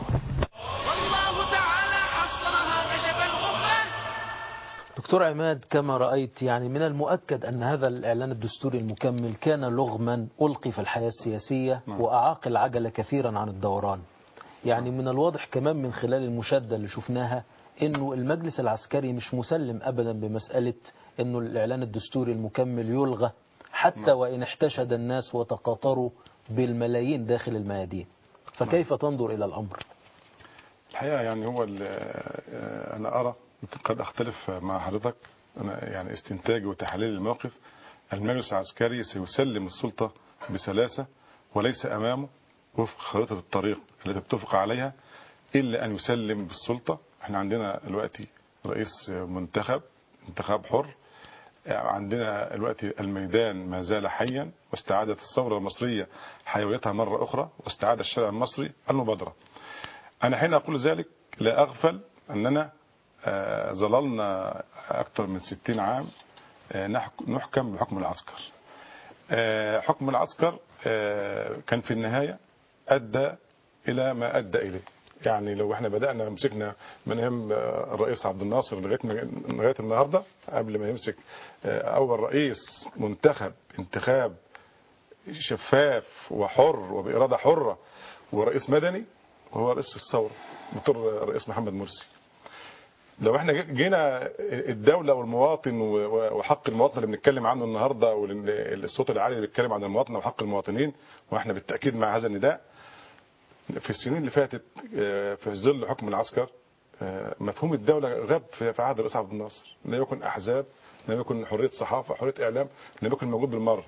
والله تعالى حصرها كشف الغمة دكتور عماد كما رأيت يعني من المؤكد أن هذا الإعلان الدستوري المكمل كان لغما ألقي في الحياة السياسية وأعاق العجلة كثيرا عن الدوران يعني من الواضح كمان من خلال المشادة اللي شفناها أنه المجلس العسكري مش مسلم أبدا بمسألة أنه الإعلان الدستوري المكمل يلغى حتى وإن احتشد الناس وتقاطروا بالملايين داخل الميادين فكيف تنظر إلى الأمر الحقيقة يعني هو ال- آه، أنا أرى يمكن قد أختلف مع حضرتك أنا يعني استنتاجي وتحليل الموقف المجلس العسكري سيسلم السلطة بسلاسة وليس أمامه وفق خريطة الطريق التي اتفق عليها إلا أن يسلم بالسلطة احنا عندنا دلوقتي رئيس منتخب انتخاب حر عندنا دلوقتي الميدان ما زال حيا واستعادت الثورة المصرية حيويتها مرة أخرى واستعاد الشارع المصري المبادرة أنا حين أقول ذلك لا أغفل أننا آه، ظللنا أكثر من 60 عام آه، نحك- نحكم بحكم العسكر آه، حكم العسكر آه، كان في النهاية أدى إلى ما أدى إليه يعني لو احنا بدأنا مسكنا من ايام آه، الرئيس عبد الناصر لغايه ما- لغايه النهارده قبل ما يمسك آه، اول رئيس منتخب انتخاب شفاف وحر وبإرادة حرة ورئيس مدني وهو رئيس الثورة دكتور الرئيس محمد مرسي لو احنا جينا الدولة والمواطن و- وحق المواطن اللي بنتكلم عنه النهاردة والصوت العالي اللي بيتكلم عن المواطن وحق المواطنين واحنا بالتأكيد مع هذا النداء في السنين اللي فاتت آه، في ظل حكم العسكر آه، مفهوم الدولة غاب في في عهد الرئيس عبد الناصر لم يكن أحزاب لم يكن حرية صحافة حرية إعلام لم يكن موجود بالمرة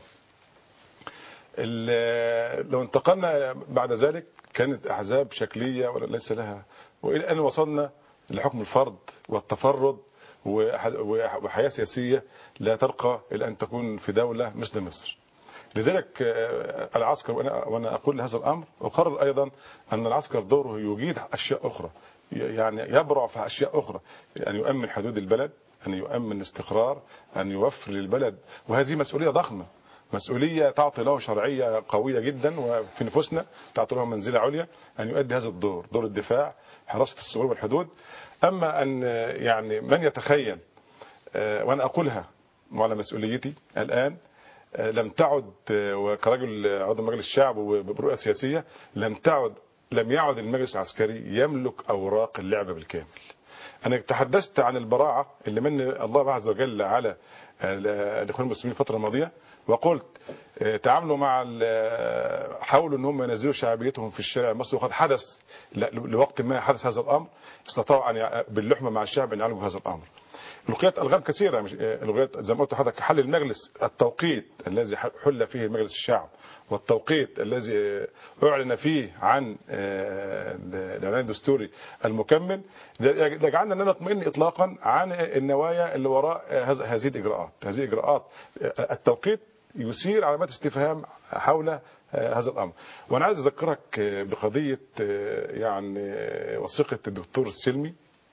ال- لو انتقلنا بعد ذلك كانت أحزاب شكلية وليس لها وإلى أن وصلنا لحكم الفرد والتفرد وح- وحياة سياسية لا ترقى إلى أن تكون في دولة مثل مصر لذلك آه، العسكر وأنا, وأنا أقول هذا الأمر أقرر أيضا أن العسكر دوره يجيد أشياء أخرى يعني يبرع في أشياء أخرى أن يؤمن حدود البلد أن يؤمن الاستقرار أن يوفر للبلد وهذه مسؤولية ضخمة مسؤولية تعطي له شرعية قوية جدا وفي نفوسنا تعطي له منزلة عليا أن يؤدي هذا الدور دور الدفاع حراسة الثغور والحدود أما أن آه، يعني من يتخيل آه، وأنا أقولها وعلى مسؤوليتي الآن آه، لم تعد آه، وكرجل عضو مجلس الشعب وبرؤية سياسية لم تعد لم يعد المجلس العسكري يملك أوراق اللعبة بالكامل أنا تحدثت عن البراعة اللي من الله عز وجل على آه، الإخوان المسلمين الفترة الماضية وقلت آه، تعاملوا مع ال- آه، حاولوا ان هم ينزلوا شعبيتهم في الشارع المصري وقد حدث ل- لوقت ما حدث هذا الامر استطاعوا ان يع- باللحمه مع الشعب ان يعالجوا هذا الامر. لقيت الغام كثيره مش آه، لقيت زي ما قلت لحضرتك حل المجلس التوقيت الذي ح- حل فيه مجلس الشعب والتوقيت الذي آه، اعلن فيه عن آه، الاعلان الدستوري المكمل يجعلنا لا نطمئن اطلاقا عن النوايا اللي وراء آه، هذا- هذه الاجراءات، هذه الاجراءات آه، التوقيت يثير علامات استفهام حول آه، هذا الامر وانا عايز اذكرك آه، بقضيه آه، يعني آه، وثيقه الدكتور السلمي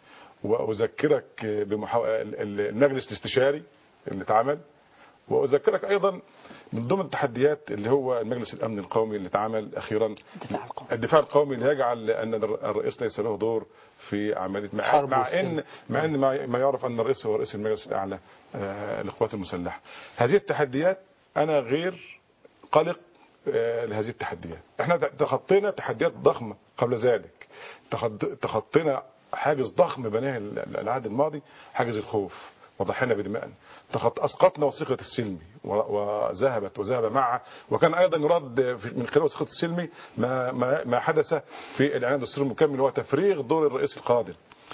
واذكرك آه، بمحا... ال- ال- المجلس الاستشاري اللي اتعمل واذكرك ايضا من ضمن التحديات اللي هو المجلس الامن القومي اللي اتعمل اخيرا الدفاع القومي الدفاع القومي اللي يجعل ان الرئيس ليس له دور في عمليه مع, حرب مع والسلم. ان مع ان ما ما يعرف ان الرئيس هو رئيس المجلس الاعلى آه، للقوات المسلحه. هذه التحديات انا غير قلق آه، لهذه التحديات. احنا تخطينا تحديات ضخمه قبل ذلك. تخد- تخطينا حاجز ضخم بناه ال- العهد الماضي حاجز الخوف وضحينا بدمائنا تخط... اسقطنا وثيقه السلمي و... وذهبت وذهب معها وكان ايضا يراد في... من خلال وثيقه السلمي ما ما, ما حدث في الاعلان الدستوري المكمل هو تفريغ دور الرئيس القادر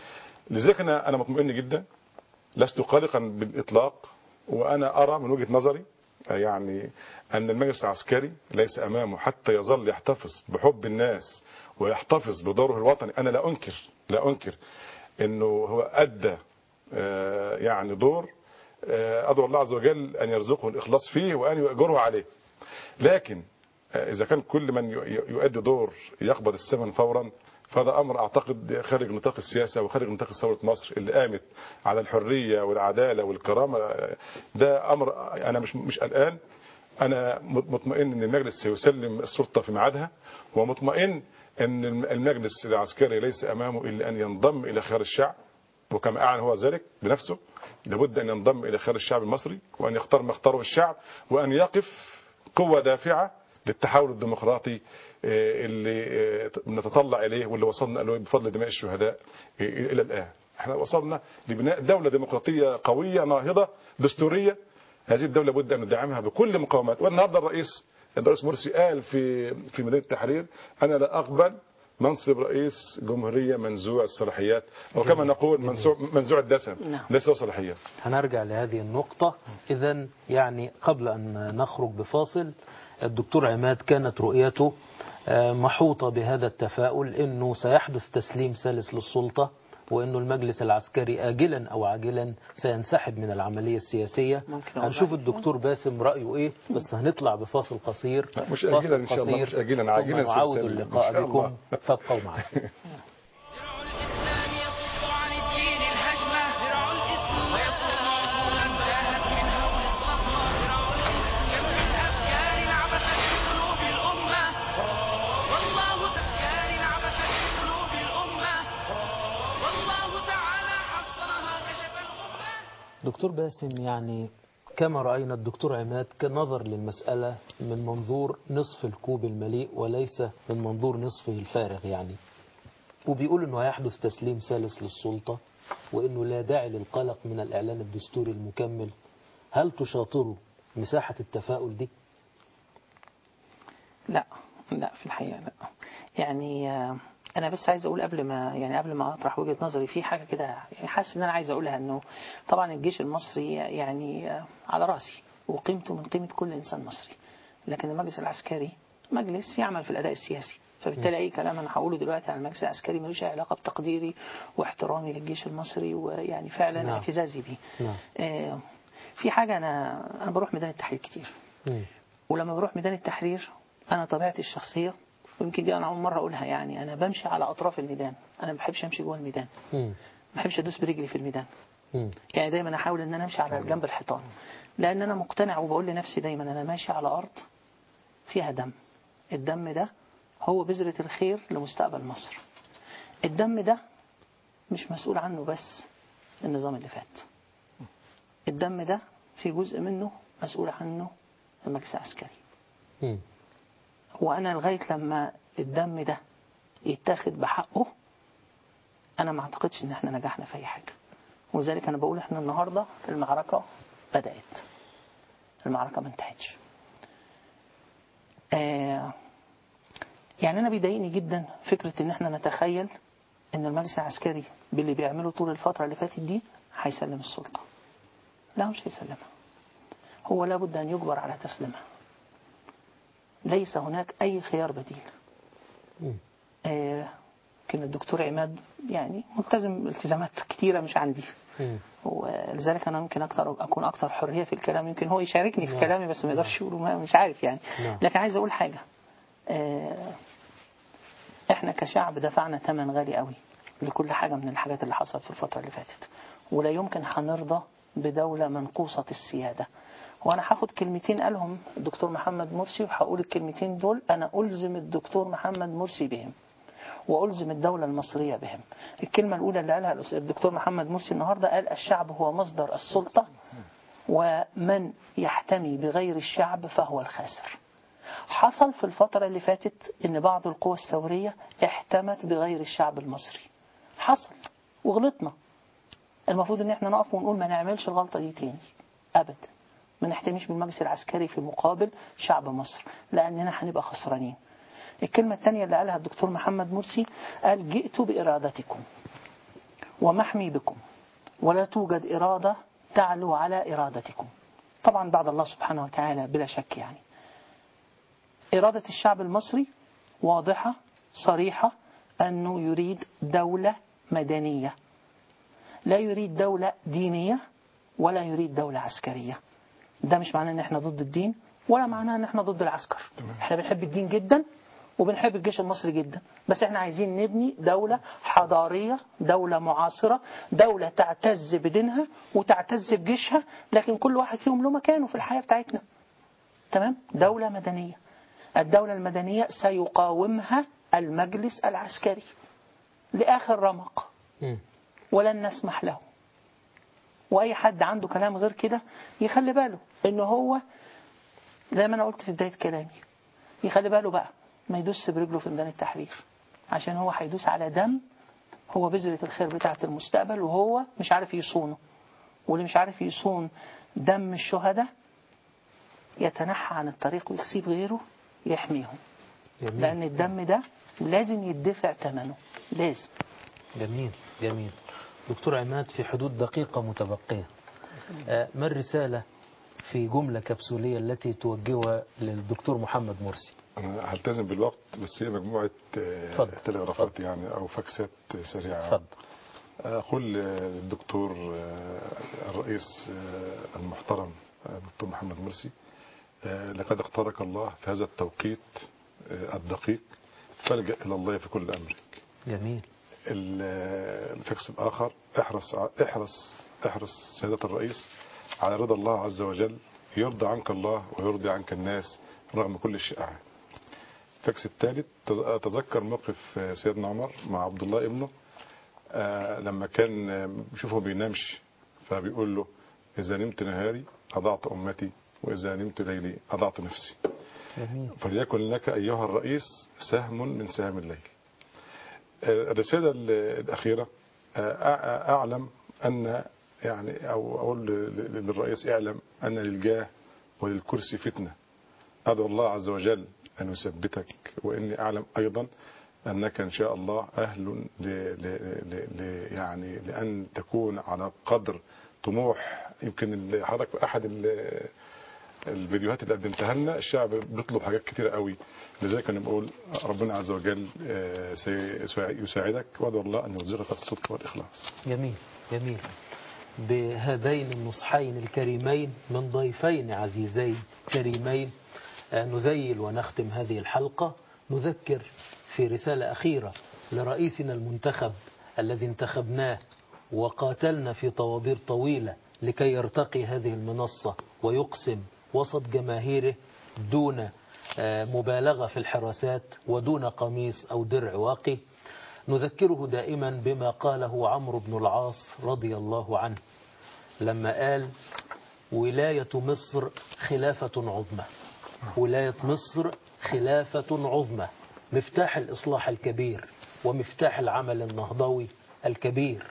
لذلك انا انا مطمئن جدا لست قلقا بالاطلاق وانا ارى من وجهه نظري يعني ان المجلس العسكري ليس امامه حتى يظل يحتفظ بحب الناس ويحتفظ بدوره الوطني انا لا انكر لا انكر انه هو ادى آه، يعني دور آه، ادعو الله عز وجل ان يرزقه الاخلاص فيه وان يؤجره عليه لكن آه، اذا كان كل من ي- ي- يؤدي دور يقبض الثمن فورا فهذا امر اعتقد خارج نطاق السياسه وخارج نطاق ثوره مصر اللي قامت على الحريه والعداله والكرامه آه، ده امر انا مش مش قلقان انا مطمئن ان المجلس سيسلم السلطه في ميعادها ومطمئن ان المجلس العسكري ليس امامه الا ان ينضم الى خيار الشعب وكما اعلن هو ذلك بنفسه لابد ان ينضم الى خيار الشعب المصري وان يختار ما اختاره الشعب وان يقف قوه دافعه للتحول الديمقراطي آه، اللي آه، نتطلع اليه واللي وصلنا له بفضل دماء الشهداء آه، الى الان احنا وصلنا لبناء دوله ديمقراطيه قويه ناهضه دستوريه هذه الدوله بد ان ندعمها بكل مقاومات والنهارده الرئيس الرئيس مرسي قال في في مدينه التحرير انا لا اقبل منصب رئيس جمهوريه منزوع الصلاحيات او كما نقول منزوع منزوع الدسم نعم. ليس له صلاحيات هنرجع لهذه النقطة إذا يعني قبل أن نخرج بفاصل الدكتور عماد كانت رؤيته آه، محوطة بهذا التفاؤل أنه سيحدث تسليم سلس للسلطة وأنه المجلس العسكري آجلا أو عاجلا سينسحب من العملية السياسية ممكن هنشوف الدكتور باسم رأيه إيه بس هنطلع بفاصل قصير مش فاصل آجلا إن شاء الله، قصير، مش آجلا، ثم عاجلا نعود سلسلة. اللقاء إن شاء بكم الله. فابقوا معنا الإسلام يصد عن الدين الهجمة درع الإسلام ويصد عقولا تاهت من هول الصدمة درع الإسلام كم من أفكار عبثت في قلوب الأمة والله أفكار عبثت في قلوب الأمة والله تعالى حصرها كشف الأمة دكتور باسم يعني كما رأينا الدكتور عماد كان نظر للمسألة من منظور نصف الكوب المليء وليس من منظور نصفه الفارغ يعني وبيقول انه هيحدث تسليم سلس للسلطة وانه لا داعي للقلق من الاعلان الدستوري المكمل هل تشاطروا مساحة التفاؤل دي؟ لا لا في الحقيقة لا يعني آه، أنا بس عايز أقول قبل ما يعني قبل ما أطرح وجهة نظري في حاجة كده يعني حاسس إن أنا عايز أقولها إنه طبعا الجيش المصري يعني آه، على راسي وقيمته من قيمة كل إنسان مصري لكن المجلس العسكري مجلس يعمل في الأداء السياسي فبالتالي أي كلام أنا هقوله دلوقتي عن المجلس العسكري ملوش أي علاقة بتقديري واحترامي للجيش المصري ويعني فعلا نعم. اعتزازي بيه نعم آه، في حاجة أنا أنا بروح ميدان التحرير كتير مم. ولما بروح ميدان التحرير انا طبيعتي الشخصيه ويمكن دي انا اول مره اقولها يعني انا بمشي على اطراف الميدان انا ما بحبش امشي جوه الميدان مم. ما بحبش ادوس برجلي في الميدان مم. يعني دايما احاول ان انا امشي على جنب الحيطان لان انا مقتنع وبقول لنفسي دايما انا ماشي على ارض فيها دم الدم ده هو بذرة الخير لمستقبل مصر الدم ده مش مسؤول عنه بس النظام اللي فات الدم ده في جزء منه مسؤول عنه المجلس العسكري مم. وانا لغايه لما الدم ده يتاخد بحقه انا ما اعتقدش ان احنا نجحنا في اي حاجه ولذلك انا بقول احنا النهارده المعركه بدات المعركه ما انتهتش آه يعني انا بيضايقني جدا فكره ان احنا نتخيل ان المجلس العسكري باللي بيعمله طول الفتره اللي فاتت دي هيسلم السلطه لا مش هيسلمها هو لابد ان يجبر على تسليمها ليس هناك أي خيار بديل مم. آه، كان الدكتور عماد يعني ملتزم التزامات كتيرة مش عندي مم. ولذلك أنا ممكن أكتر أكون أكتر حرية في الكلام يمكن هو يشاركني في نعم. كلامي بس ما يقدرش يقوله ما- مش عارف يعني نعم. لكن عايز أقول حاجة آه، إحنا كشعب دفعنا ثمن غالي قوي لكل حاجة من الحاجات اللي حصلت في الفترة اللي فاتت ولا يمكن هنرضى بدولة منقوصة السيادة وانا هاخد كلمتين قالهم الدكتور محمد مرسي وهقول الكلمتين دول انا الزم الدكتور محمد مرسي بهم والزم الدوله المصريه بهم الكلمه الاولى اللي قالها الأس- الدكتور محمد مرسي النهارده قال الشعب هو مصدر السلطه ومن يحتمي بغير الشعب فهو الخاسر حصل في الفتره اللي فاتت ان بعض القوى الثوريه احتمت بغير الشعب المصري حصل وغلطنا المفروض ان احنا نقف ونقول ما نعملش الغلطه دي تاني ابدا ما نحتميش بالمجلس العسكري في مقابل شعب مصر لأننا هنبقى خسرانين الكلمة الثانية اللي قالها الدكتور محمد مرسي قال جئت بإرادتكم ومحمي بكم ولا توجد إرادة تعلو على إرادتكم طبعا بعد الله سبحانه وتعالى بلا شك يعني إرادة الشعب المصري واضحة صريحة أنه يريد دولة مدنية لا يريد دولة دينية ولا يريد دولة عسكرية ده مش معناه ان احنا ضد الدين ولا معناه ان احنا ضد العسكر احنا بنحب الدين جدا وبنحب الجيش المصري جدا بس احنا عايزين نبني دولة حضارية دولة معاصرة دولة تعتز بدينها وتعتز بجيشها لكن كل واحد فيهم له مكانه في الحياة بتاعتنا تمام دولة مدنية الدولة المدنية سيقاومها المجلس العسكري لآخر رمق مم. ولن نسمح له واي حد عنده كلام غير كده يخلي باله ان هو زي ما انا قلت في بدايه كلامي يخلي باله بقى ما يدوس برجله في ميدان التحرير عشان هو هيدوس على دم هو بذرة الخير بتاعة المستقبل وهو مش عارف يصونه واللي مش عارف يصون دم الشهداء يتنحى عن الطريق ويسيب غيره يحميهم جميل. لأن الدم ده لازم يدفع ثمنه لازم جميل جميل دكتور عماد في حدود دقيقة متبقية آه، ما الرسالة في جملة كبسولية التي توجهها للدكتور محمد مرسي انا هلتزم بالوقت بس هي مجموعه آه، اتفضل. تلغرافات يعني او فاكسات سريعه اتفضل أقول للدكتور آه، الرئيس آه، المحترم آه، الدكتور محمد مرسي آه، لقد اختارك الله في هذا التوقيت آه، الدقيق فالجأ إلى الله في كل أمرك جميل ال- الفكس الآخر احرص ع- احرص احرص سيادة الرئيس على رضا الله عز وجل يرضى عنك الله ويرضي عنك الناس رغم كل الشائعات الفكس الثالث تز- أتذكر موقف آه، سيدنا عمر مع عبد الله ابنه آه، لما كان آه، بيشوفه بينامش فبيقول له إذا نمت نهاري أضعت أمتي وإذا نمت ليلي أضعت نفسي جميل فليكن لك أيها الرئيس سهم من سهام الليل الرسالة الأخيرة أع- أعلم أن يعني أو أقول ل- للرئيس اعلم أن للجاه وللكرسي فتنة أدعو الله عز وجل أن يثبتك وإني أعلم أيضا أنك إن شاء الله أهل ل ل ل ل يعني لأن تكون على قدر طموح يمكن ال- حضرتك في أحد ال- الفيديوهات اللي قدمتها لنا الشعب بيطلب حاجات كتيرة قوي لذلك انا بقول ربنا عز وجل آه، سيساعدك وادعو الله ان يرزقك الصدق والاخلاص جميل جميل بهذين النصحين الكريمين من ضيفين عزيزين كريمين آه، نذيل ونختم هذه الحلقة نذكر في رسالة أخيرة لرئيسنا المنتخب الذي انتخبناه وقاتلنا في طوابير طويلة لكي يرتقي هذه المنصة ويقسم وسط جماهيره دون آه، مبالغة في الحراسات ودون قميص أو درع واقي نذكره دائما بما قاله عمرو بن العاص رضي الله عنه لما قال ولاية مصر خلافة عظمى ولاية مصر خلافة عظمى مفتاح الإصلاح الكبير ومفتاح العمل النهضوي الكبير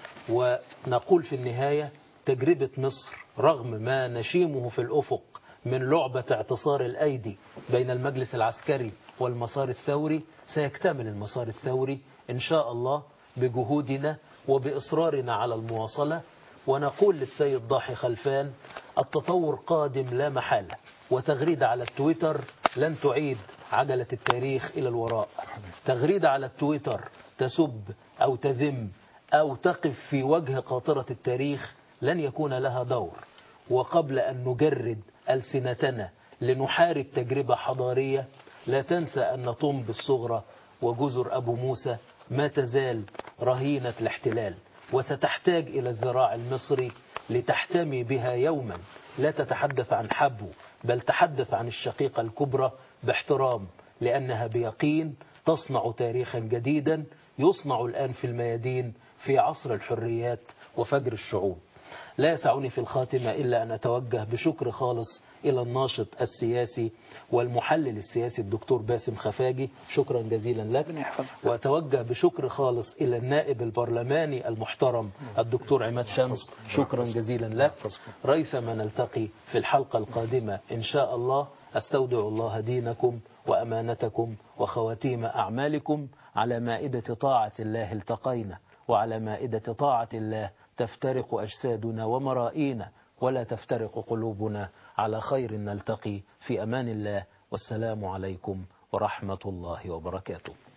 ونقول في النهاية تجربة مصر رغم ما نشيمه في الأفق من لعبة اعتصار الأيدي بين المجلس العسكري والمسار الثوري سيكتمل المسار الثوري إن شاء الله بجهودنا وبإصرارنا على المواصلة ونقول للسيد ضاحي خلفان التطور قادم لا محالة وتغريدة على التويتر لن تعيد عجلة التاريخ إلى الوراء تغريدة على التويتر تسب أو تذم أو تقف في وجه قاطرة التاريخ لن يكون لها دور وقبل أن نجرد ألسنتنا لنحارب تجربة حضارية لا تنسى أن طنب الصغرى وجزر أبو موسى ما تزال رهينة الاحتلال وستحتاج إلى الذراع المصري لتحتمي بها يوما لا تتحدث عن حبو بل تحدث عن الشقيقة الكبرى باحترام لأنها بيقين تصنع تاريخا جديدا يصنع الآن في الميادين في عصر الحريات وفجر الشعوب لا يسعني في الخاتمة إلا أن أتوجه بشكر خالص إلى الناشط السياسي والمحلل السياسي الدكتور باسم خفاجي شكرا جزيلا لك وأتوجه بشكر خالص إلى النائب البرلماني المحترم الدكتور عماد شمس شكرا جزيلا لك ريثما نلتقي في الحلقة القادمة إن شاء الله أستودع الله دينكم وأمانتكم وخواتيم أعمالكم على مائدة طاعة الله التقينا وعلى مائدة طاعة الله تفترق أجسادنا ومرائينا ولا تفترق قلوبنا على خير نلتقي في أمان الله والسلام عليكم ورحمة الله وبركاته